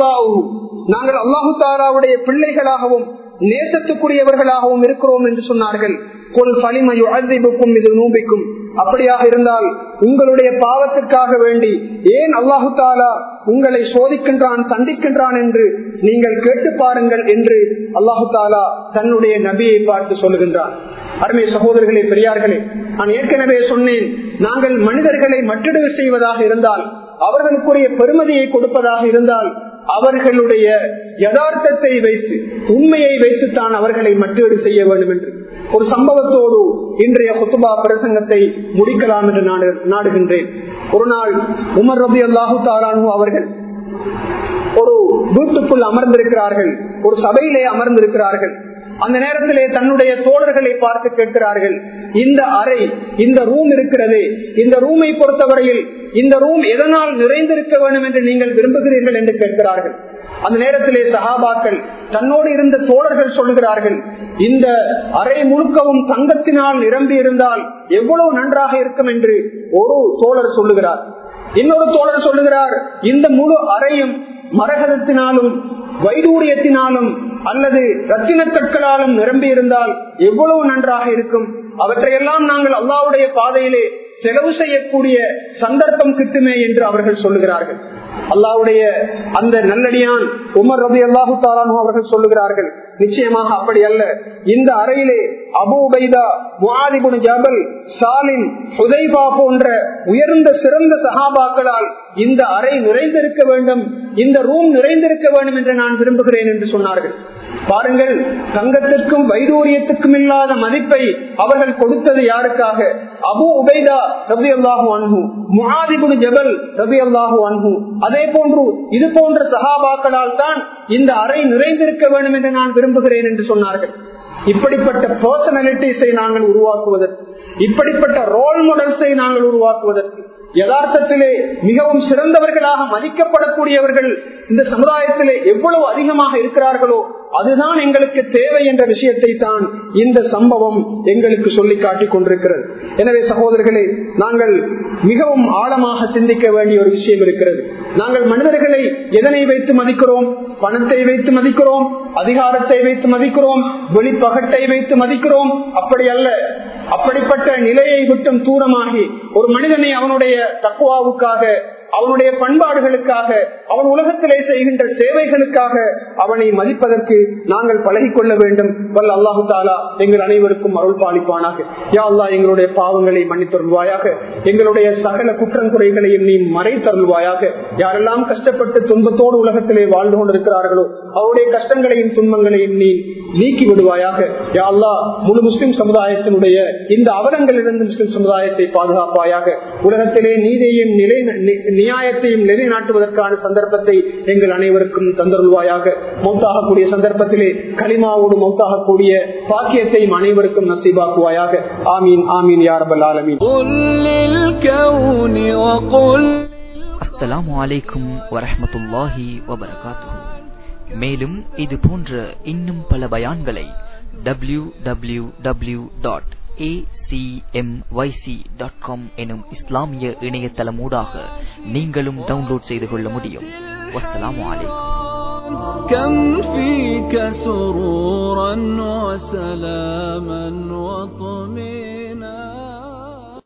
நாங்கள் அல்லாஹு தாலாவுடைய பிள்ளைகளாகவும் நேசத்துக்குரியவர்களாகவும் இருக்கிறோம் என்று சொன்னார்கள் கொல் பலிமையு அதிபுக்கும் இது நூபிக்கும் அப்படியாக இருந்தால் உங்களுடைய பாவத்திற்காக வேண்டி ஏன் அல்லாஹு தாலா உங்களை சோதிக்கின்றான் சந்திக்கின்றான் என்று நீங்கள் கேட்டு பாருங்கள் என்று அல்லாஹு தாலா தன்னுடைய நபியை பார்த்து சொல்லுகின்றான் அருமை சகோதரர்களே பெரியார்களே நான் ஏற்கனவே சொன்னேன் நாங்கள் மனிதர்களை மட்டிடு செய்வதாக இருந்தால் அவர்களுக்குரிய பெருமதியை கொடுப்பதாக இருந்தால் அவர்களுடைய யதார்த்தத்தை வைத்து உண்மையை வைத்துத்தான் அவர்களை மட்டீடு செய்ய வேண்டும் என்று ஒரு சம்பவத்தோடு இன்றைய குத்துபா பிரசங்கத்தை முடிக்கலாம் என்று நாடுகின்றேன் ஒரு நாள் உமர் ரபி அல்லாஹு தாரானு அவர்கள் ஒரு வீட்டுக்குள் அமர்ந்திருக்கிறார்கள் ஒரு சபையிலே அமர்ந்திருக்கிறார்கள் அந்த நேரத்திலே தன்னுடைய தோழர்களை பார்த்து கேட்கிறார்கள் இந்த அறை இந்த ரூம் இருக்கிறது இந்த ரூமை பொறுத்தவரையில் இந்த ரூம் எதனால் நிறைந்திருக்க வேண்டும் என்று நீங்கள் விரும்புகிறீர்கள் என்று கேட்கிறார்கள் அந்த நேரத்திலே சகாபாக்கள் தன்னோடு இருந்த தோழர்கள் சொல்லுகிறார்கள் இந்த அறை முழுக்கவும் தங்கத்தினால் நிரம்பி இருந்தால் எவ்வளவு நன்றாக இருக்கும் என்று ஒரு தோழர் சொல்லுகிறார் இன்னொரு தோழர் சொல்லுகிறார் இந்த முழு அறையும் மரகதத்தினாலும் வைடூரியத்தினாலும் அல்லது ரத்தின கற்களாலும் நிரம்பி இருந்தால் எவ்வளவு நன்றாக இருக்கும் அவற்றையெல்லாம் நாங்கள் அல்லாவுடைய பாதையிலே செலவு செய்யக்கூடிய சந்தர்ப்பம் கிட்டுமே என்று அவர்கள் சொல்லுகிறார்கள் அல்லாவுடைய அந்த நல்லடியான் உமர் ரபி அல்லாஹு தாலானு அவர்கள் சொல்லுகிறார்கள் நிச்சயமாக அப்படி அல்ல இந்த அறையிலே அபூபைதா முஹாதிபுன் ஜபல் சாலின் ஹுதைபா போன்ற உயர்ந்த சிறந்த சகாபாக்களால் இந்த அறை நிறைந்திருக்க வேண்டும் இந்த ரூம் நிறைந்திருக்க வேண்டும் என்று நான் விரும்புகிறேன் என்று சொன்னார்கள் பாருங்கள் தங்கத்திற்கும் வைடூரியத்துக்கும் இல்லாத மதிப்பை அவர்கள் கொடுத்தது யாருக்காக அபு உபைதா ரபி அல்லாஹு அன்ஹு முஹாதிபுன் ஜபல் ரபி அல்லாஹு அன்ஹு அதே போன்று இது போன்ற சகாபாக்களால் தான் இந்த அறை நிறைந்திருக்க வேண்டும் என்று நான் விரும்புகிறேன் என்று சொன்னார்கள் இப்படிப்பட்ட பர்சனாலிட்டிஸை நாங்கள் உருவாக்குவதற்கு இப்படிப்பட்ட ரோல் மாடல்ஸை நாங்கள் உருவாக்குவதற்கு யதார்த்தத்திலே மிகவும் சிறந்தவர்களாக மதிக்கப்படக்கூடியவர்கள் இந்த சமுதாயத்திலே எவ்வளவு அதிகமாக இருக்கிறார்களோ அதுதான் எங்களுக்கு தேவை என்ற விஷயத்தை தான் இந்த சம்பவம் எங்களுக்கு சொல்லி காட்டிக் கொண்டிருக்கிறது எனவே சகோதரர்களே நாங்கள் மிகவும் ஆழமாக சிந்திக்க வேண்டிய ஒரு விஷயம் இருக்கிறது நாங்கள் மனிதர்களை எதனை வைத்து மதிக்கிறோம் பணத்தை வைத்து மதிக்கிறோம் அதிகாரத்தை வைத்து மதிக்கிறோம் வெளிப்பகட்டை வைத்து மதிக்கிறோம் அப்படி அல்ல அப்படிப்பட்ட நிலையை விட்டும் தூரமாகி ஒரு மனிதனை அவனுடைய தக்குவாவுக்காக அவனுடைய பண்பாடுகளுக்காக அவன் உலகத்திலே செய்கின்ற சேவைகளுக்காக அவனை மதிப்பதற்கு நாங்கள் பழகிக் கொள்ள வேண்டும் வல்ல அல்லாஹு தாலா எங்கள் அனைவருக்கும் அருள் பாலிப்பானாக யா அல்லா எங்களுடைய பாவங்களை மன்னித்தருள்வாயாக எங்களுடைய சகல குற்றங்குறைகளையும் நீ மறை தருள்வாயாக யாரெல்லாம் கஷ்டப்பட்டு துன்பத்தோடு உலகத்திலே வாழ்ந்து கொண்டிருக்கிறார்களோ அவருடைய கஷ்டங்களையும் துன்பங்களையும் நீ நீக்கி விடுவாயாக யா அல்லா முழு முஸ்லிம் சமுதாயத்தினுடைய இந்த அவலங்களிலிருந்து முஸ்லிம் சமுதாயத்தை பாதுகாப்பாயாக உலகத்திலே நீதியையும் நிலை நியாயத்தையும் நிலைநாட்டுவதற்கான சந்தர்ப்பத்தை எங்கள் அனைவருக்கும் தந்தருள்வாயாக மௌத்தாகக்கூடிய சந்தர்ப்பத்திலே களிமாவோடு மௌத்தாகக்கூடிய பாக்கியத்தையும் அனைவருக்கும் நசீபாக்குவாயாக ஆமீன் ஆமீன் யாரபல் ஆலமீன் அஸ்ஸலாமு அலைக்கும் வரஹமத்துல்லாஹி வபரகாத்துஹு மேலும் இது போன்ற இன்னும் பல பயான்களை W W W dot acmyc.com எனும் இஸ்லாமிய இணையதளமூடாக நீங்களும் டவுன்லோட் செய்து கொள்ள முடியும் வஸ்ஸலாமு அலைக்கும் كم فيك سرورا وسلاما وطمئنا